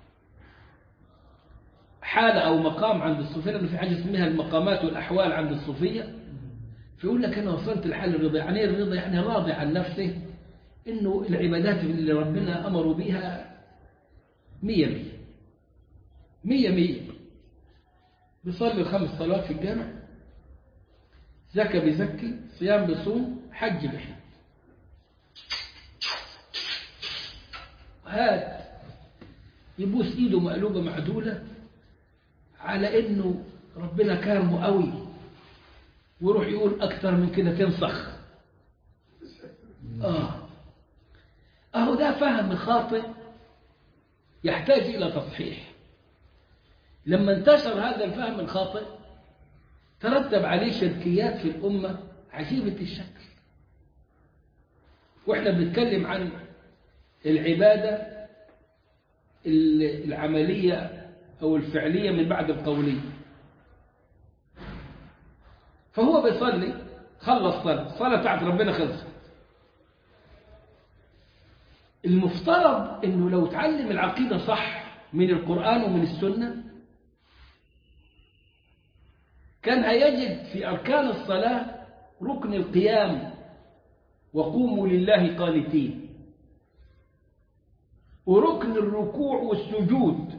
حالة أو مقام عند الصوفية لأنه في حاجة اسمها المقامات والأحوال عند الصوفية فيقول لك أنا وصلت لحال الرضا يعني إيه الرضا يعني راضي عن نفسه إنه العبادات اللي ربنا أمروا بها مية مية مية مية بيصلي الخمس صلوات في الجامع زكى بيزكي صيام بيصوم حج بحج هات يبوس ايده مقلوبة معدولة على انه ربنا كرمه قوي ويروح يقول اكتر من كده تنسخ اه اهو ده فهم خاطئ يحتاج الى تصحيح لما انتشر هذا الفهم الخاطئ ترتب عليه شركيات في الامه عجيبه الشكل واحنا بنتكلم عن العباده العمليه او الفعليه من بعد القوليه فهو بيصلي خلص صلاه الصلاه بتاعت ربنا خلصت المفترض انه لو تعلم العقيده صح من القران ومن السنه كان هيجد في اركان الصلاه ركن القيام وقوموا لله قانتين وركن الركوع والسجود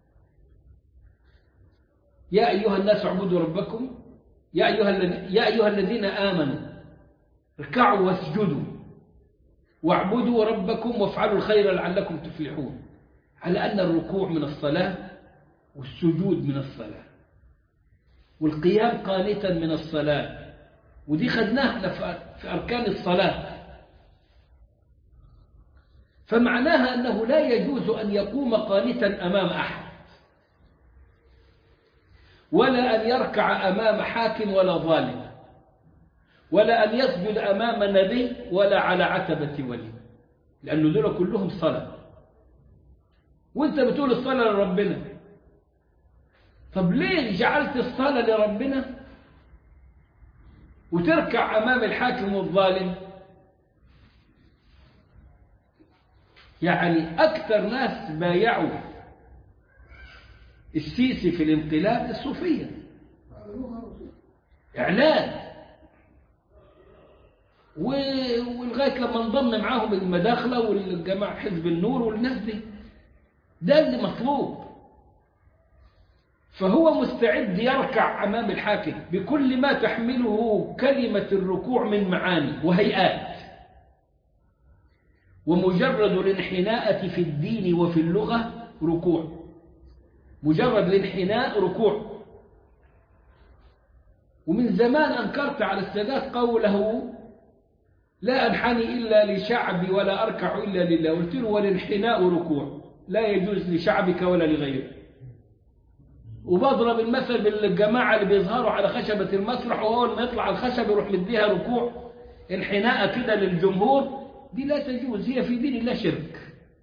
يا أيها الناس اعبدوا ربكم يا أيها, يا أيها الذين آمنوا اركعوا واسجدوا واعبدوا ربكم وافعلوا الخير لعلكم تفلحون على أن الركوع من الصلاة والسجود من الصلاة والقيام قانتا من الصلاة ودي خدناها في أركان الصلاة فمعناها أنه لا يجوز أن يقوم قانتا أمام أحد ولا أن يركع أمام حاكم ولا ظالم ولا أن يسجد أمام نبي ولا على عتبة ولي لأنه دول كلهم صلاة وانت بتقول الصلاة لربنا طب ليه جعلت الصلاة لربنا وتركع أمام الحاكم والظالم يعني أكثر ناس بايعوا السيسي في الانقلاب الصوفية إعلان ولغاية لما انضم معاهم المداخلة والجماعة حزب النور والناس دي ده اللي مطلوب فهو مستعد يركع أمام الحاكم بكل ما تحمله كلمة الركوع من معاني وهيئات ومجرد الانحناءة في الدين وفي اللغة ركوع مجرد الانحناء ركوع ومن زمان أنكرت على السادات قوله لا أنحني إلا لشعبي ولا أركع إلا لله قلت له والانحناء ركوع لا يجوز لشعبك ولا لغيرك وبضرب المثل بالجماعة اللي بيظهروا على خشبة المسرح وأول ما يطلع الخشب يروح مديها ركوع انحناء كده للجمهور دي لا تجوز هي في دين الله شرك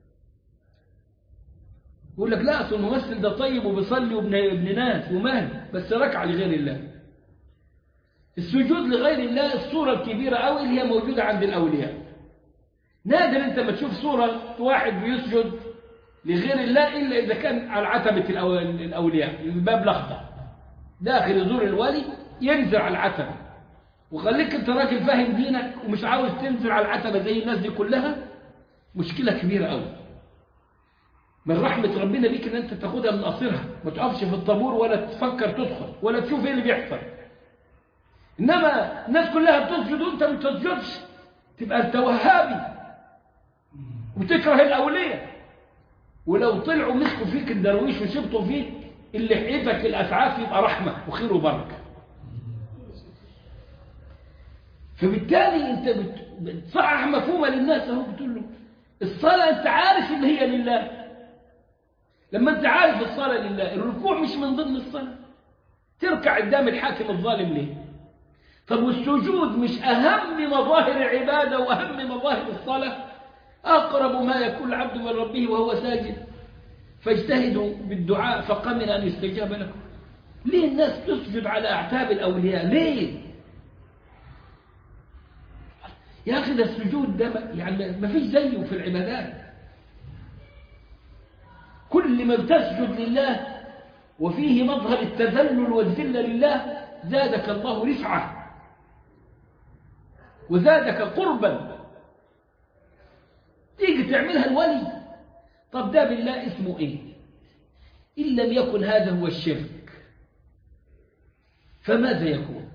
يقول لك لا اصل الممثل ده طيب وبيصلي وابن ابن ناس ومال بس ركع لغير الله السجود لغير الله الصورة الكبيرة أوي اللي هي موجودة عند الأولياء نادر أنت ما تشوف صورة واحد بيسجد لغير الله إلا إذا كان على عتبة الأو- الأولياء الباب الأخضر داخل يزور الولي ينزل على العتبة وخليك أنت راجل فاهم دينك ومش عاوز تنزل على العتبة زي الناس دي كلها مشكلة كبيرة أوي من رحمة ربنا بيك ان انت تاخدها من قصرها ما تقفش في الطابور ولا تفكر تدخل ولا تشوف ايه اللي بيحصل انما الناس كلها بتسجد وانت ما بتسجدش تبقى انت وهابي وتكره الاولياء ولو طلعوا مسكوا فيك الدرويش وشبطوا فيك اللي حيتك الاسعاف يبقى رحمه وخير وبركه فبالتالي انت بت- بتصحح مفهومه للناس اهو بتقول له الصلاه انت عارف ان هي لله لما انت عارف الصلاة لله الركوع مش من ضمن الصلاة تركع قدام الحاكم الظالم ليه طب والسجود مش أهم مظاهر العبادة وأهم مظاهر الصلاة أقرب ما يكون العبد من ربه وهو ساجد فاجتهدوا بالدعاء فقمن أن يستجاب لكم ليه الناس تسجد على أعتاب الأولياء ليه يا أخي ده السجود ده ما- يعني ما فيش زيه في العبادات كل ما بتسجد لله وفيه مظهر التذلل والذل لله زادك الله رفعة وزادك قربا تيجي تعملها الولي طب ده بالله اسمه ايه إن لم يكن هذا هو الشرك فماذا يكون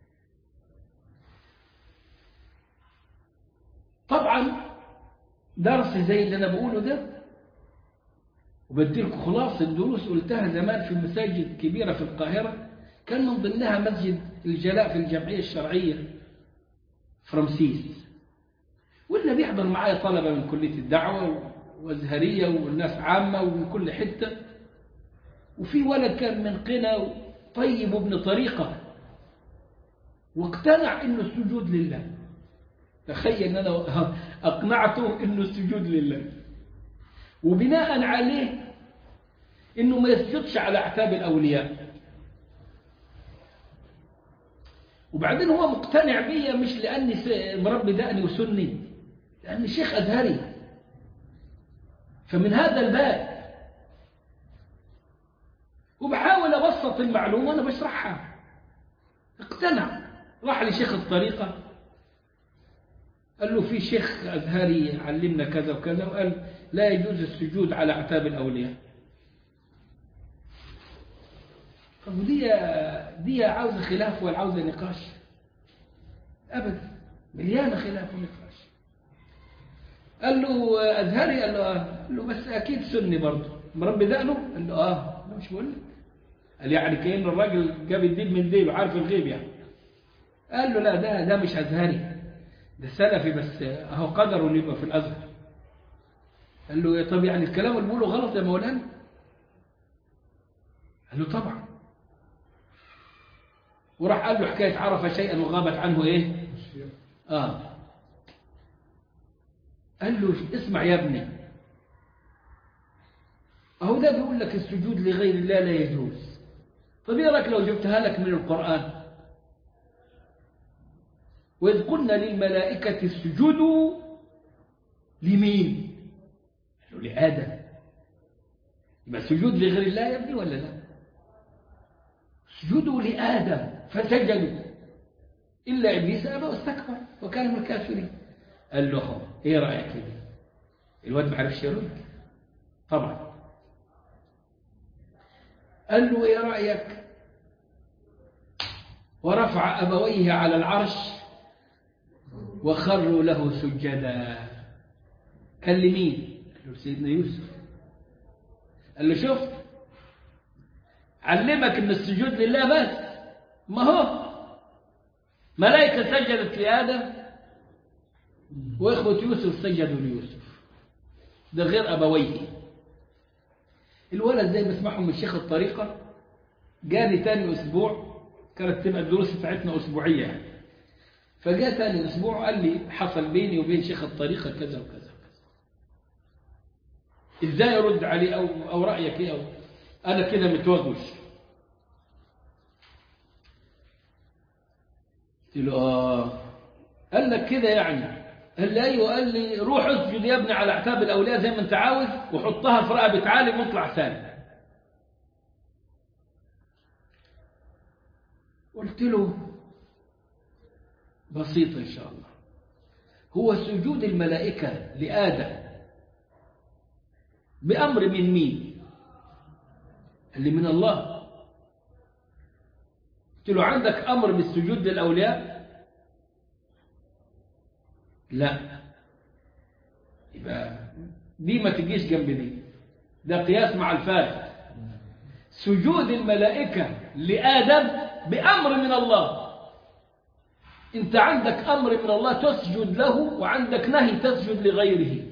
طبعا درس زي اللي أنا بقوله ده وبديلكم خلاصة دروس قلتها زمان في مساجد كبيرة في القاهرة كان من ضمنها مسجد الجلاء في الجمعية الشرعية في رمسيس واللي بيحضر معايا طلبة من كلية الدعوة وازهرية والناس عامة ومن كل حتة وفي ولد كان من قنا طيب ابن طريقة واقتنع انه السجود لله تخيل ان انا اقنعته انه السجود لله وبناء عليه انه ما يسجدش على اعتاب الاولياء وبعدين هو مقتنع بيا مش لاني س- مربي دقني وسني لاني شيخ ازهري فمن هذا الباب وبحاول ابسط المعلومه وانا بشرحها اقتنع راح لشيخ الطريقه قال له في شيخ أزهري علمنا كذا وكذا وقال لا يجوز السجود على أعتاب الأولياء طب دي دي عاوزة خلاف ولا عاوزة نقاش أبدا مليانة خلاف ونقاش قال له أزهري قال له آه قال له بس أكيد سني برضه مربي دقنه قال له آه قال له مش بقول لك قال يعني كأن الراجل جاب الديب من ديب عارف الغيب يعني قال له لا ده ده مش أزهري ده سلفي بس اهو قدره انه يبقى في الازهر قال له يا طب يعني الكلام اللي بقوله غلط يا مولانا قال له طبعا وراح قال له حكايه عرف شيئا وغابت عنه ايه اه قال له اسمع يا ابني اهو ده بيقول لك السجود لغير الله لا يجوز طب ايه رايك لو جبتها لك من القران وإذ قلنا للملائكة اسجدوا لمين؟ قالوا لآدم يبقى السجود لغير الله يا ابني ولا لا؟ اسجدوا لآدم فسجدوا إلا إبليس أبى واستكبر وكان من الكافرين قال له إيه رأيك كده؟ الواد ما عرفش يرد طبعا قال له إيه رأيك؟ ورفع أبويه على العرش وخروا له سجدا كان لمين قال له سيدنا يوسف قال له شوف علمك ان السجود لله بس ما هو ملائكة سجدت لآدم وإخوة يوسف سجدوا ليوسف ده غير أبويه الولد زي ما اسمعهم من شيخ الطريقة جاني تاني أسبوع كانت تبقى الدروس بتاعتنا أسبوعية يعني فجاء تاني أسبوع وقال لي حصل بيني وبين شيخ الطريقة كذا وكذا وكذا إزاي أرد عليه أو, أو رأيك إيه أو أنا كده متوغوش قلت له آه قال لك كده يعني قال لي أيوه قال لي روح اسجد يا ابني على أعتاب الأولياء زي ما أنت عاوز وحطها في رقبة عالم واطلع سالم قلت له بسيط إن شاء الله هو سجود الملائكة لآدم بأمر من مين اللي من الله قلت له عندك أمر بالسجود للأولياء لا يبقى دي ما تجيش جنب دي ده قياس مع الفارق سجود الملائكة لآدم بأمر من الله انت عندك أمر من الله تسجد له وعندك نهي تسجد لغيره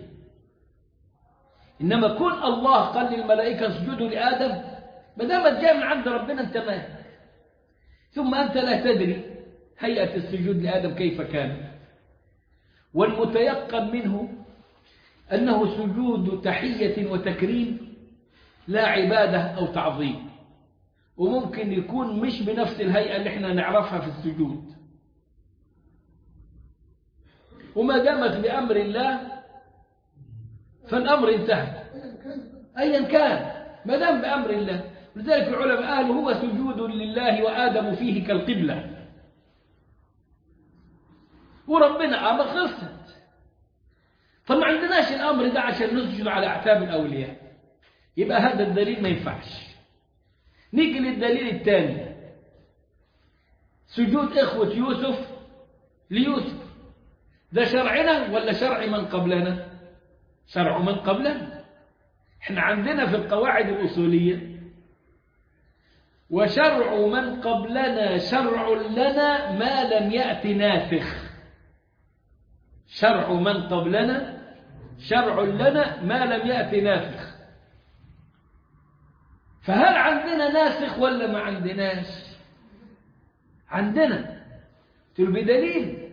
إنما كون الله قال للملائكة اسجدوا لآدم ما دام جاء من عند ربنا انت مالك ثم أنت لا تدري هيئة السجود لآدم كيف كان والمتيقن منه أنه سجود تحية وتكريم لا عبادة أو تعظيم وممكن يكون مش بنفس الهيئة اللي احنا نعرفها في السجود وما دامت بأمر الله فالأمر انتهى أيا كان ما دام بأمر الله لذلك العلماء قالوا هو سجود لله وآدم فيه كالقبلة وربنا أمر خلصت فما عندناش الأمر ده عشان نسجد على أعتاب الأولياء يبقى هذا الدليل ما ينفعش نيجي للدليل الثاني سجود إخوة يوسف ليوسف ده شرعنا ولا شرع من قبلنا شرع من قبلنا احنا عندنا في القواعد الأصولية وشرع من قبلنا شرع لنا ما لم يأت ناسخ شرع من قبلنا شرع لنا ما لم يأت ناسخ فهل عندنا ناسخ ولا ما عندناش عندنا بدليل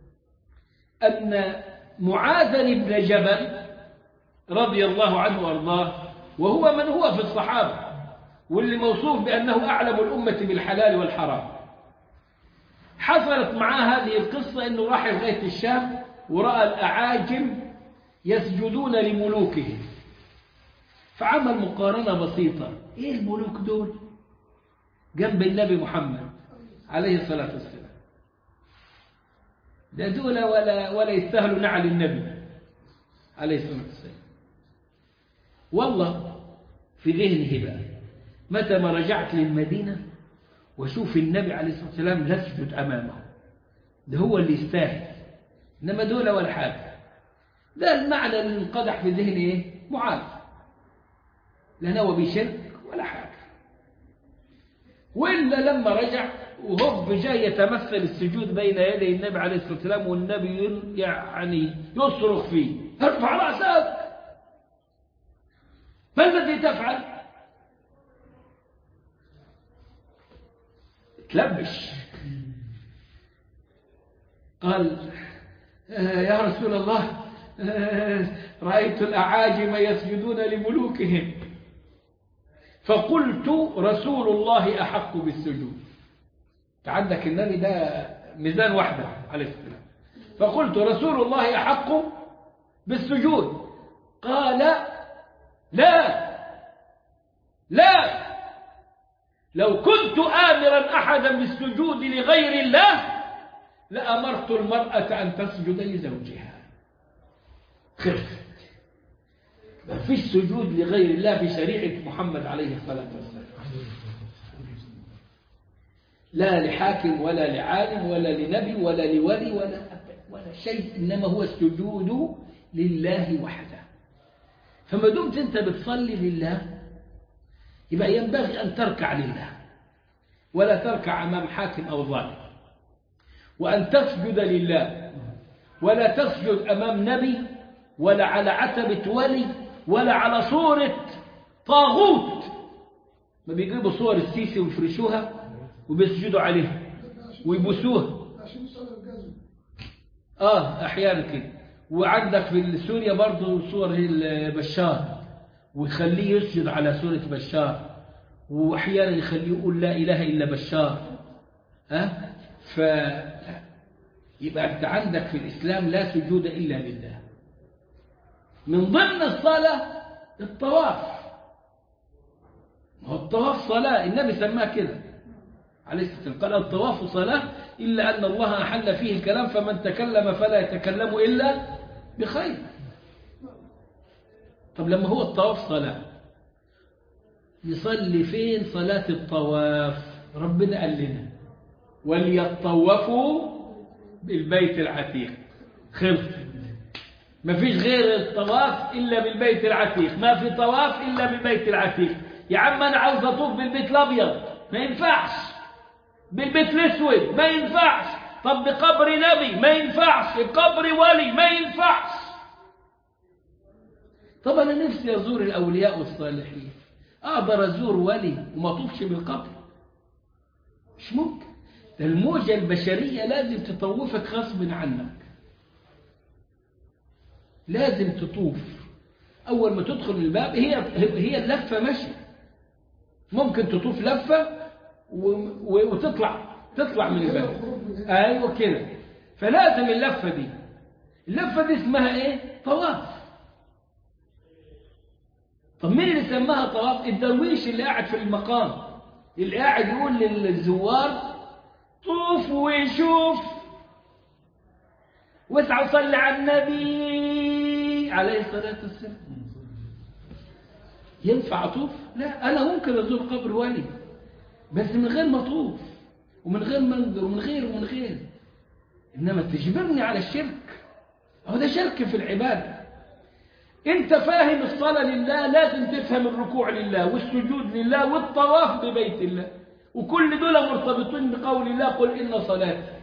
أن معاذ بن جبل رضي الله عنه وارضاه وهو من هو في الصحابة واللي موصوف بأنه أعلم الأمة بالحلال والحرام حصلت معاه هذه القصة أنه راح لغاية الشام ورأى الأعاجم يسجدون لملوكهم فعمل مقارنة بسيطة إيه الملوك دول جنب النبي محمد عليه الصلاة والسلام ده دول ولا, ولا يستاهلوا نعل النبي عليه الصلاة والسلام والله في ذهنه بقى متى ما رجعت للمدينة وشوف النبي عليه الصلاة والسلام نسجد أمامه ده هو اللي يستاهل إنما دول ولا حاجة ده المعنى اللي انقدح في ذهنه إيه؟ معاذ لا هو بشرك ولا حاجة وإلا لما رجع وهو جاي يتمثل السجود بين يدي النبي عليه الصلاة والسلام والنبي يعني يصرخ فيه ارفع رأسك ما الذي تفعل تلبش قال يا رسول الله رأيت الأعاجم يسجدون لملوكهم فقلت رسول الله أحق بالسجود عندك النبي ده ميزان واحدة عليه السلام فقلت رسول الله أحق بالسجود قال لا لا لو كنت آمرا أحدا بالسجود لغير الله لأمرت المرأة أن تسجد لزوجها خفت ما فيش سجود لغير الله في شريعة محمد عليه الصلاة والسلام لا لحاكم ولا لعالم ولا لنبي ولا لولي ولا ولا شيء إنما هو السجود لله وحده فما دمت أنت بتصلي لله يبقى ينبغي أن تركع لله ولا تركع أمام حاكم أو ظالم وأن تسجد لله ولا تسجد أمام نبي ولا على عتبة ولي ولا على صورة طاغوت ما بيجيبوا صور السيسي ويفرشوها وبيسجدوا عليها ويبوسوها عشان يسأل الجزم اه احيانا كده وعندك في سوريا برضه صور البشار ويخليه يسجد على سورة بشار واحيانا يخليه يقول لا اله الا بشار ها أه؟ ف يبقى انت عندك في الاسلام لا سجود الا لله من ضمن الصلاه الطواف ما هو الطواف صلاه النبي سماه كده عليه الصلاه والسلام قال الطواف صلاه الا ان الله احل فيه الكلام فمن تكلم فلا يتكلم الا بخير طب لما هو الطواف صلاه يصلي فين صلاه الطواف ربنا قال لنا وليطوفوا بالبيت العتيق خلص ما فيش غير الطواف إلا بالبيت العتيق ما في طواف إلا بالبيت العتيق يا عم أنا عاوز أطوف بالبيت الأبيض ما ينفعش بالبيت الأسود ما ينفعش طب بقبر نبي ما ينفعش بقبر ولي ما ينفعش طب أنا نفسي أزور الأولياء والصالحين أقدر أزور ولي وما أطوفش بالقبر مش ممكن ده الموجة البشرية لازم تطوفك غصب عنك لازم تطوف أول ما تدخل الباب هي هي اللفة ماشية ممكن تطوف لفة وتطلع تطلع من الباب أيوة كده فلازم اللفة دي اللفة دي اسمها إيه؟ طواف طب مين اللي سماها طواف؟ الدرويش اللي قاعد في المقام اللي قاعد يقول للزوار طوف وشوف واسعى وصلي على النبي عليه الصلاة والسلام ينفع أطوف؟ لا أنا ممكن أزور قبر ولي بس من غير ما أطوف ومن غير ما أنذر ومن غير ومن غير إنما تجبرني على الشرك هو ده شرك في العبادة أنت فاهم الصلاة لله لازم تفهم الركوع لله والسجود لله والطواف ببيت الله وكل دول مرتبطين بقول الله قل إن صلاتي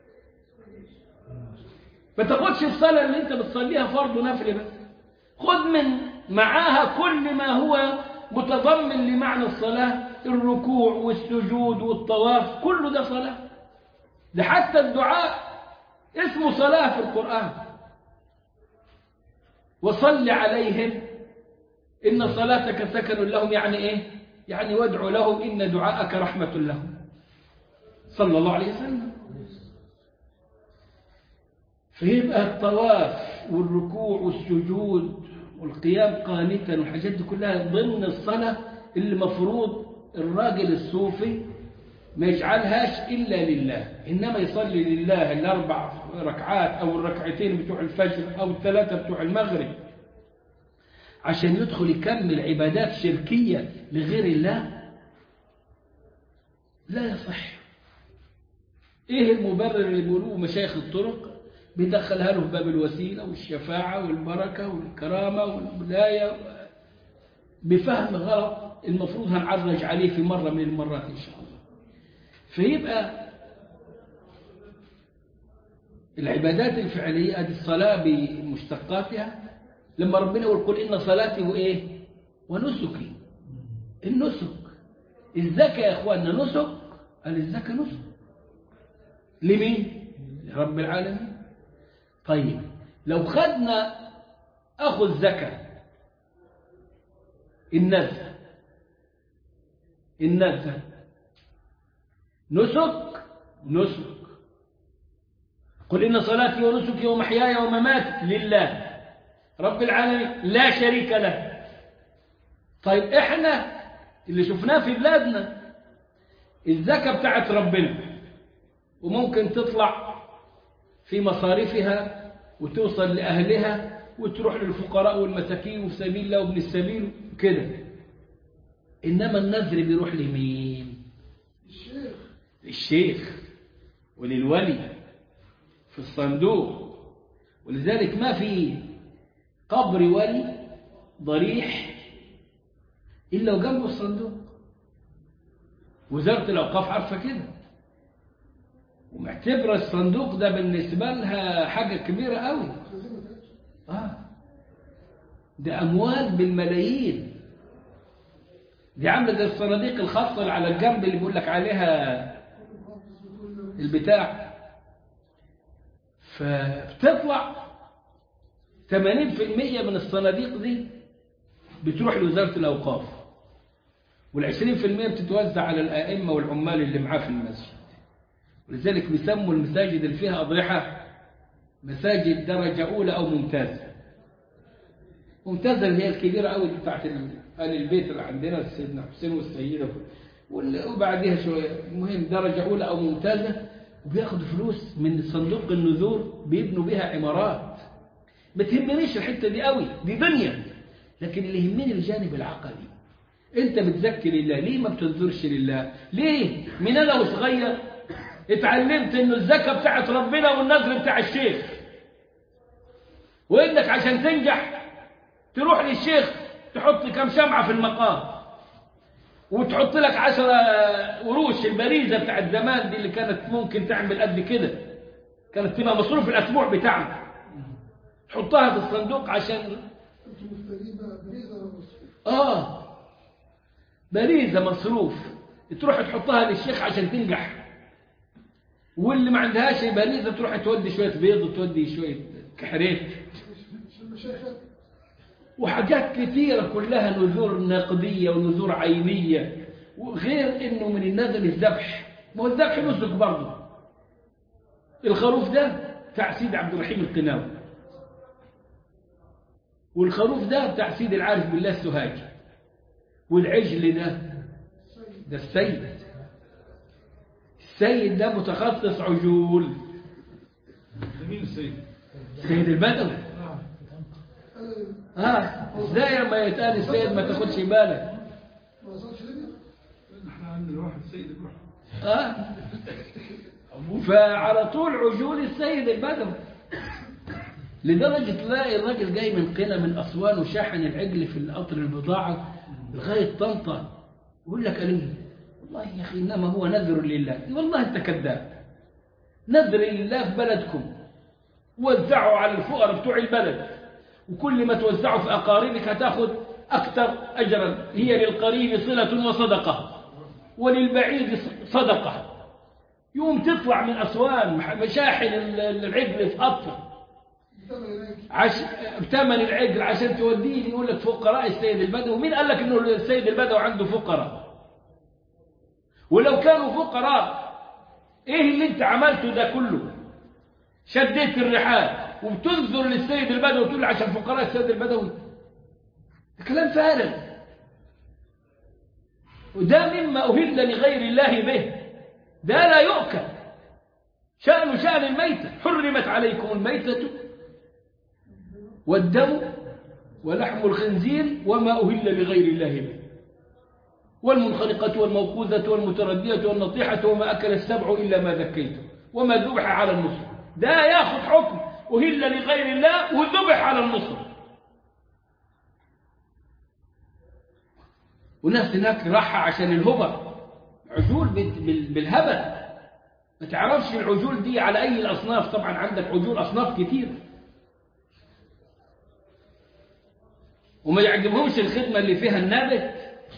ما تاخدش الصلاة اللي انت بتصليها فرض ونفل بس خد من معاها كل ما هو متضمن لمعنى الصلاة الركوع والسجود والطواف كله ده صلاة ده حتى الدعاء اسمه صلاة في القرآن وصل عليهم إن صلاتك سكن لهم يعني إيه يعني وادعو لهم إن دعاءك رحمة لهم صلى الله عليه وسلم فيبقى الطواف والركوع والسجود والقيام قانتا والحاجات دي كلها ضمن الصلاة اللي مفروض الراجل الصوفي ما يجعلهاش إلا لله إنما يصلي لله الأربع ركعات أو الركعتين بتوع الفجر أو الثلاثة بتوع المغرب عشان يدخل يكمل عبادات شركية لغير الله لا يصح ايه المبرر اللي بيقولوه مشايخ الطرق بيدخلها له في باب الوسيلة والشفاعة والبركة والكرامة والولاية بفهم غلط المفروض هنعرج عليه في مرة من المرات إن شاء الله فيبقى العبادات الفعلية ادي الصلاة بمشتقاتها لما ربنا يقول قل إن صلاتي وإيه ونسكي النسك الزكاة يا إخواننا نسك قال الزكاة نسك لمين لرب العالمين طيب لو خدنا أخو الزكاة النزع النزع نسك نسك قل إن صلاتي ونسكي ومحياي ومماتي لله رب العالمين لا شريك له طيب احنا اللي شفناه في بلادنا الزكاة بتاعت ربنا وممكن تطلع في مصاريفها وتوصل لأهلها وتروح للفقراء والمساكين وفي سبيل الله وابن السبيل كده إنما النذر بيروح لمين الشيخ للشيخ وللولي في الصندوق ولذلك ما في قبر ولي ضريح إلا وجنبه الصندوق وزارة الأوقاف عارفة كده ومعتبرة الصندوق ده بالنسبة لها حاجة كبيرة قوي آه ده أموال بالملايين دي عامله زي الصناديق الخاصه اللي على الجنب اللي بيقول لك عليها محافظ وكل البتاع فبتطلع 80% من الصناديق دي بتروح لوزارة الأوقاف وال20% بتتوزع على الآئمة والعمال اللي معاه في المسجد ولذلك بيسموا المساجد اللي فيها أضرحة مساجد درجة أولى أو ممتازة ممتازة اللي هي الكبيرة أوي بتاعت ال- آل البيت اللي عندنا سيدنا حسين والسيدة وال- وبعديها شوية المهم درجة أولى أو ممتازة وبياخدوا فلوس من صندوق النذور بيبنوا بيها عمارات ما تهمنيش الحتة دي قوي دي دنيا لكن اللي يهمني الجانب العقدي انت بتذكر لله ليه ما بتنذرش لله ليه من انا وصغير اتعلمت انه الزكاة بتاعت ربنا والنذر بتاع الشيخ وانك عشان تنجح تروح للشيخ تحط كم شمعة في المقام وتحط لك عشرة قروش البريزة بتاعت زمان دي اللي كانت ممكن تعمل قد كده كانت تبقى مصروف الأسبوع بتاعنا تحطها في الصندوق عشان انتوا مفترين بقى بريزة ولا مصر آه بريزة مصروف تروح تحطها للشيخ عشان تنجح واللي ما عندهاش بريزة تروح تودي شوية بيض وتودي شوية كحريت مش المشايخ وحاجات كثيرة كلها نذور نقدية ونذور عينية وغير انه من النذر الذبح ما هو الذبح نسك برضه الخروف ده بتاع سيد عبد الرحيم القناوي والخروف ده بتاع سيد العارف بالله السهاجي والعجل ده ده السيد السيد ده متخصص عجول مين السيد؟ سيد البدوي انا اه ازاي لما يتقال السيد ما تاخدش بالك ما وصلش ليبيا احنا عندنا واحد سيد الواحد اه فعلى طول عجول السيد البدوي لدرجة تلاقي الراجل جاي من قنا من أسوان وشاحن العجل في القطر البضاعة لغاية طنطا يقول لك أليه والله يا أخي إنما هو نذر لله والله أنت كذاب نذر لله في بلدكم وزعوا على الفقراء بتوع البلد وكل ما توزعوا في أقاربك هتاخد أكثر أجرا هي للقريب صلة وصدقة وللبعيد صدقة يوم تطلع من أسوان مشاحن العجل في قطر بتعمل هناك عش... بتمن العجل عشان توديه يقول لك فقراء السيد البدوي مين قال لك انه السيد البدوي عنده فقراء ولو كانوا فقراء ايه اللي انت عملته ده كله شديت الرحال وبتنظر للسيد البدوي وتقول له عشان فقراء السيد البدوي ده كلام فارغ وده مما أهل لغير الله به ده لا يؤكل شأن شأن الميتة حرمت عليكم الميتة والدم ولحم الخنزير وما أهل لغير الله به والمنخنقة والموقوذة والمتردية والنطيحة وما أكل السبع إلا ما ذكيتم وما ذبح على النصر ده ياخذ حكم أهل لغير الله وذبح على النصر وناس هناك راحة عشان الهبة عجول بال- بال- بالهبل ما تعرفش العجول دي على أي الأصناف طبعا عندك عجول أصناف كتير وما يعجبهمش الخدمة اللي فيها النابت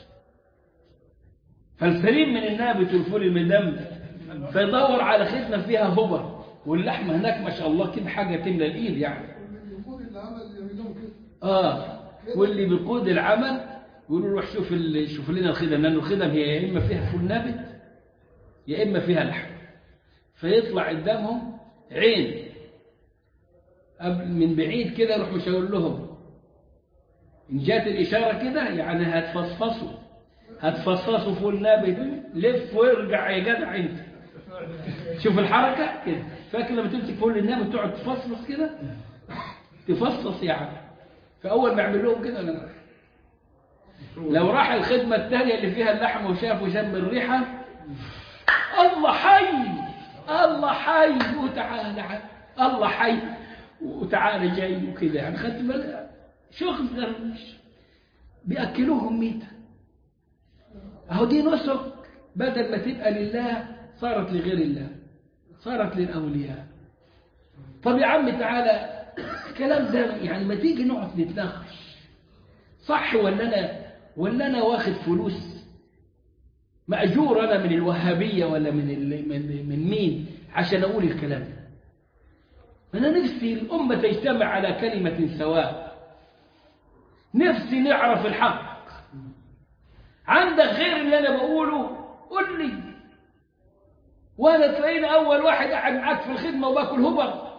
فالسليم من النابت والفول المدمر فيدور على خدمة فيها هبة واللحمة هناك ما شاء الله كده حاجة تملى الإيد يعني والوجود اللي عمل يعملهم كده آه واللي بيقود العمل يقولوا روح شوف ال- شوف لنا الخدم لأن الخدم هي يا إما فيها فول نابت يا إما فيها لحم فيطلع قدامهم عين قبل من بعيد كده يروح مشاور لهم إن جات الإشارة كده يعني هتفصفصوا هتفصصوا فول نابت لف وارجع يا جدع أنت شوف الحركة كده فاكر لما تمسك فول النابت تقعد تفصفص كده تفصص يعني فأول ما يعمل لهم كده أنا لو راح الخدمة الثانية اللي فيها اللحم وشاف وشم الريحة الله حي الله حي وتعالى ع- الله حي وتعالى جاي وكده يعني خدت بالك شغل غرش بيأكلوهم ميتة أهو دي نسك بدل ما تبقى لله صارت لغير الله صارت للأولياء طب يا عم تعالى الكلام ده يعني ما تيجي نقعد نتناقش صح ولا أنا ولا أنا واخد فلوس مأجور أنا من الوهابية ولا من, ال... من... من مين عشان أقول الكلام ده أنا نفسي الأمة تجتمع على كلمة سواء نفسي نعرف الحق عندك غير اللي أنا بقوله قل لي وأنا تلاقيني أول واحد قاعد معاك في الخدمة وباكل هبر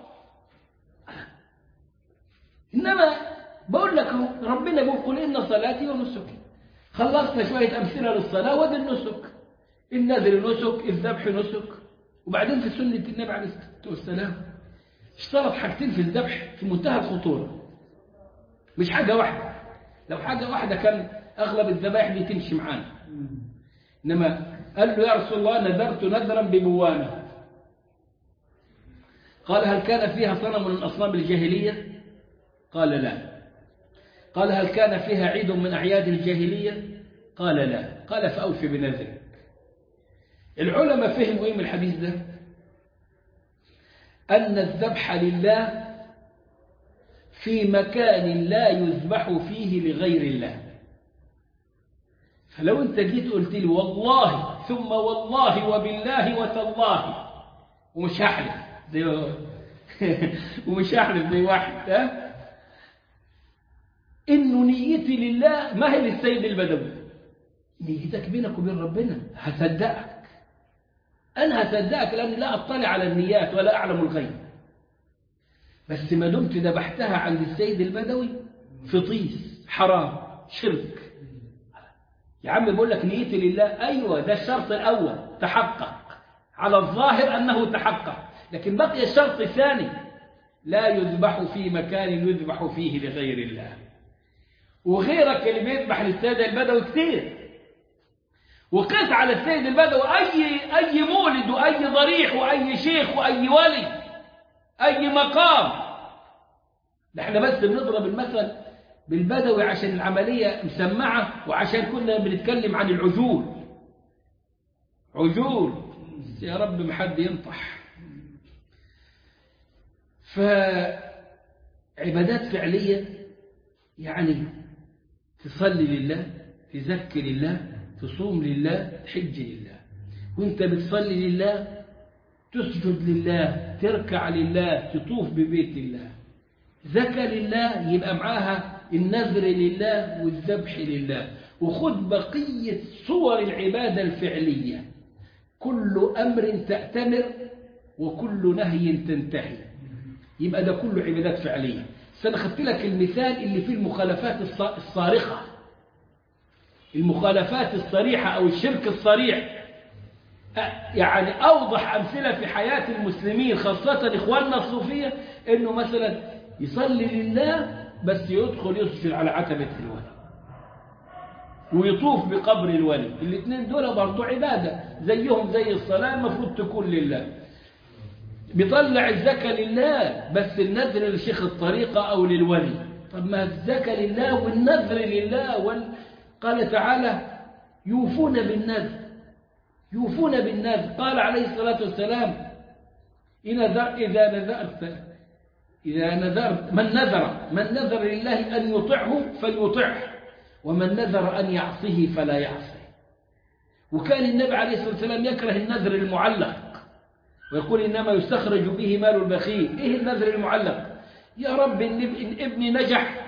إنما بقول لك أهو ربنا بيقول قل إن صلاتي ونسكي خلصنا شوية أمثلة للصلاة وادي النسك النذر نسك الذبح نسك وبعدين في سنة النبي عليه الصلاة والسلام اشترط حاجتين في الذبح في منتهى الخطورة مش حاجة واحدة لو حاجة واحدة كان أغلب الذبائح دي تمشي معانا إنما قال له يا رسول الله نذرت نذرا ببوانة قال هل كان فيها صنم من أصنام الجاهلية قال لا قال هل كان فيها عيد من أعياد الجاهلية قال لا قال فأوف بنذرك العلماء فهموا إيه من الحديث ده أن الذبح لله في مكان لا يذبح فيه لغير الله فلو انت جيت قلت لي والله ثم والله وبالله وتالله ومش هحلف زي ومش هحلف زي واحد ها انه نيتي لله ما هي للسيد البدوي نيتك بينك وبين ربنا هصدقك انا هصدقك لاني لا اطلع على النيات ولا اعلم الغيب بس ما دمت ذبحتها عند السيد البدوي فطيس حرام شرك يا عم بقول لك نيتي لله ايوه ده الشرط الاول تحقق على الظاهر انه تحقق لكن بقي الشرط الثاني لا يذبح في مكان يذبح فيه لغير الله وغيرك اللي بيذبح للسيد البدوي كتير وقس على السيد البدوي اي اي مولد واي ضريح واي شيخ واي ولي اي مقام ده احنا بس بنضرب المثل بالبدوي عشان العملية مسمعة وعشان كنا بنتكلم عن العجول عجول يا رب ما حد ينطح فعبادات فعلية يعني تصلي لله تزكي لله تصوم لله تحج لله وانت بتصلي لله تسجد لله تركع لله تطوف ببيت الله زكى لله يبقى معاها النذر لله والذبح لله وخذ بقية صور العبادة الفعلية كل أمر تأتمر وكل نهي تنتهي يبقى ده كله عبادات فعلية سأنا خدت لك المثال اللي فيه المخالفات الصارخة المخالفات الصريحة أو الشرك الصريح يعني أوضح أمثلة في حياة المسلمين خاصة إخواننا الصوفية إنه مثلا يصلي لله بس يدخل يسجد على عتبة الولي ويطوف بقبر الولي الاثنين دول برضو عبادة زيهم زي الصلاة المفروض تكون لله بيطلع الزكاة لله بس النذر لشيخ الطريقة أو للولي طب ما الزكاة لله والنذر لله وال... قال تعالى يوفون بالنذر يوفون بالنذر قال عليه الصلاة والسلام إذا نذرت إذا نذرت من نذر من نذر لله أن يطعه فليطعه ومن نذر أن يعصيه فلا يعصي وكان النبي عليه الصلاة والسلام يكره النذر المعلق ويقول إنما يستخرج به مال البخيل إيه النذر المعلق يا رب إن ابني نجح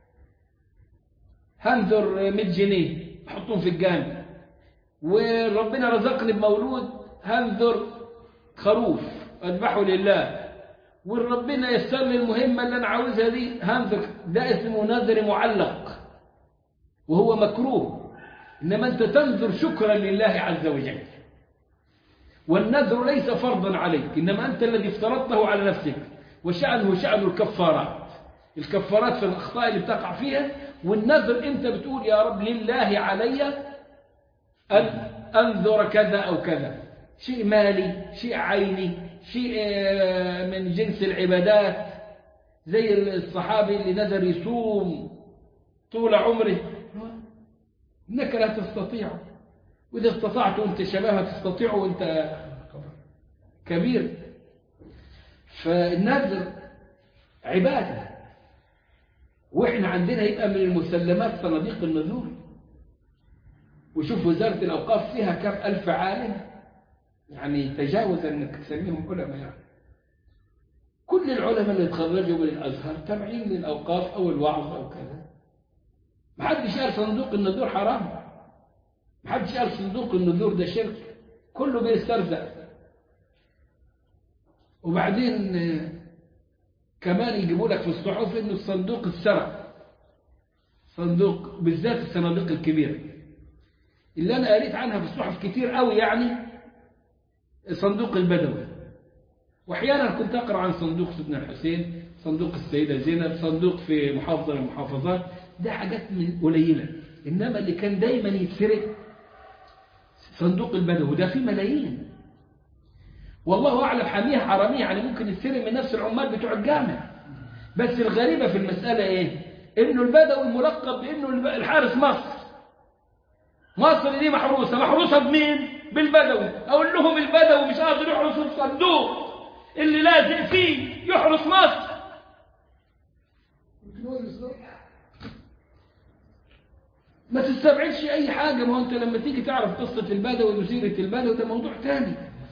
هنذر 100 جنيه أحطهم في الجامع وربنا رزقني بمولود هنذر خروف أذبحه لله وربنا يسر لي المهمة اللي أنا عاوزها دي هنذر ده اسمه نذر معلق وهو مكروه إنما أنت تنذر شكرا لله عز وجل والنذر ليس فرضا عليك إنما أنت الذي افترضته على نفسك وشأنه شأن الكفارات الكفارات في الأخطاء اللي بتقع فيها والنذر أنت بتقول يا رب لله علي أن أنذر كذا أو كذا شيء مالي شيء عيني شيء من جنس العبادات زي الصحابي اللي نذر يصوم طول عمره إنك لا تستطيع وإذا استطعت وأنت شباب تستطيع وأنت كبير فالنذر عبادة وإحنا عندنا يبقى من المسلمات صناديق النذور وشوف وزارة الأوقاف فيها كم ألف عالم يعني تجاوز أنك تسميهم علماء يعني كل العلماء اللي تخرجوا من الأزهر تابعين للأوقاف أو الوعظ أو كذا محدش قال صندوق النذور حرام محدش قال صندوق النذور ده شرك كله بيسترزق وبعدين آه، كمان يجيبوا لك في الصحف انه الصندوق السرع صندوق بالذات الصناديق الكبيره اللي انا قريت عنها في الصحف كتير قوي يعني صندوق البدوي واحيانا كنت اقرا عن صندوق سيدنا الحسين صندوق السيده زينب صندوق في محافظه من المحافظات ده حاجات من قليله انما اللي كان دايما يتسرق صندوق البدوي ده فيه ملايين والله اعلم حاميه حراميه يعني ممكن يتسرق من نفس العمال بتوع الجامع بس الغريبه في المساله ايه انه البدوي ملقب بانه الب- الحارس مصر مصر دي محروسه محروسه بمين بالبدوي اقول لهم البدوي مش قادر يحرس الصندوق اللي لازق فيه يحرس مصر يمكن هو الإسلام ما تستبعدش اي حاجه ما هو انت لما تيجي تعرف قصه البدوي وسيره البدوي ده موضوع تاني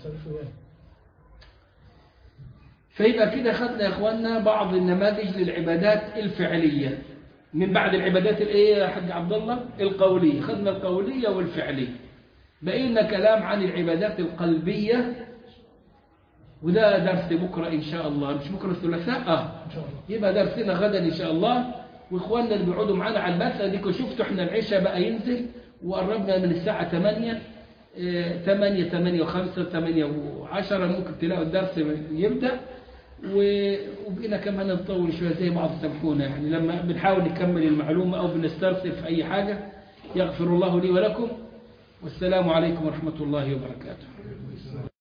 فيبقى كده خدنا يا اخواننا بعض النماذج للعبادات الفعليه من بعد العبادات الايه يا حاج عبد الله القوليه خدنا القوليه والفعليه بقي لنا كلام عن العبادات القلبيه وده درس بكره ان شاء الله مش بكره الثلاثاء اه ان شاء الله يبقى درسنا غدا ان شاء الله واخواننا اللي بيقعدوا معانا على البث اديكم شفتوا احنا العشاء بقى ينزل وقربنا من الساعه 8 آه، 8 8 و5 8 و10 ممكن تلاقوا الدرس يبدا و- وبقينا كمان نطول شويه زي بعض سامحونا يعني لما بنحاول نكمل المعلومه او بنسترسل في اي حاجه يغفر الله لي ولكم والسلام عليكم ورحمه الله وبركاته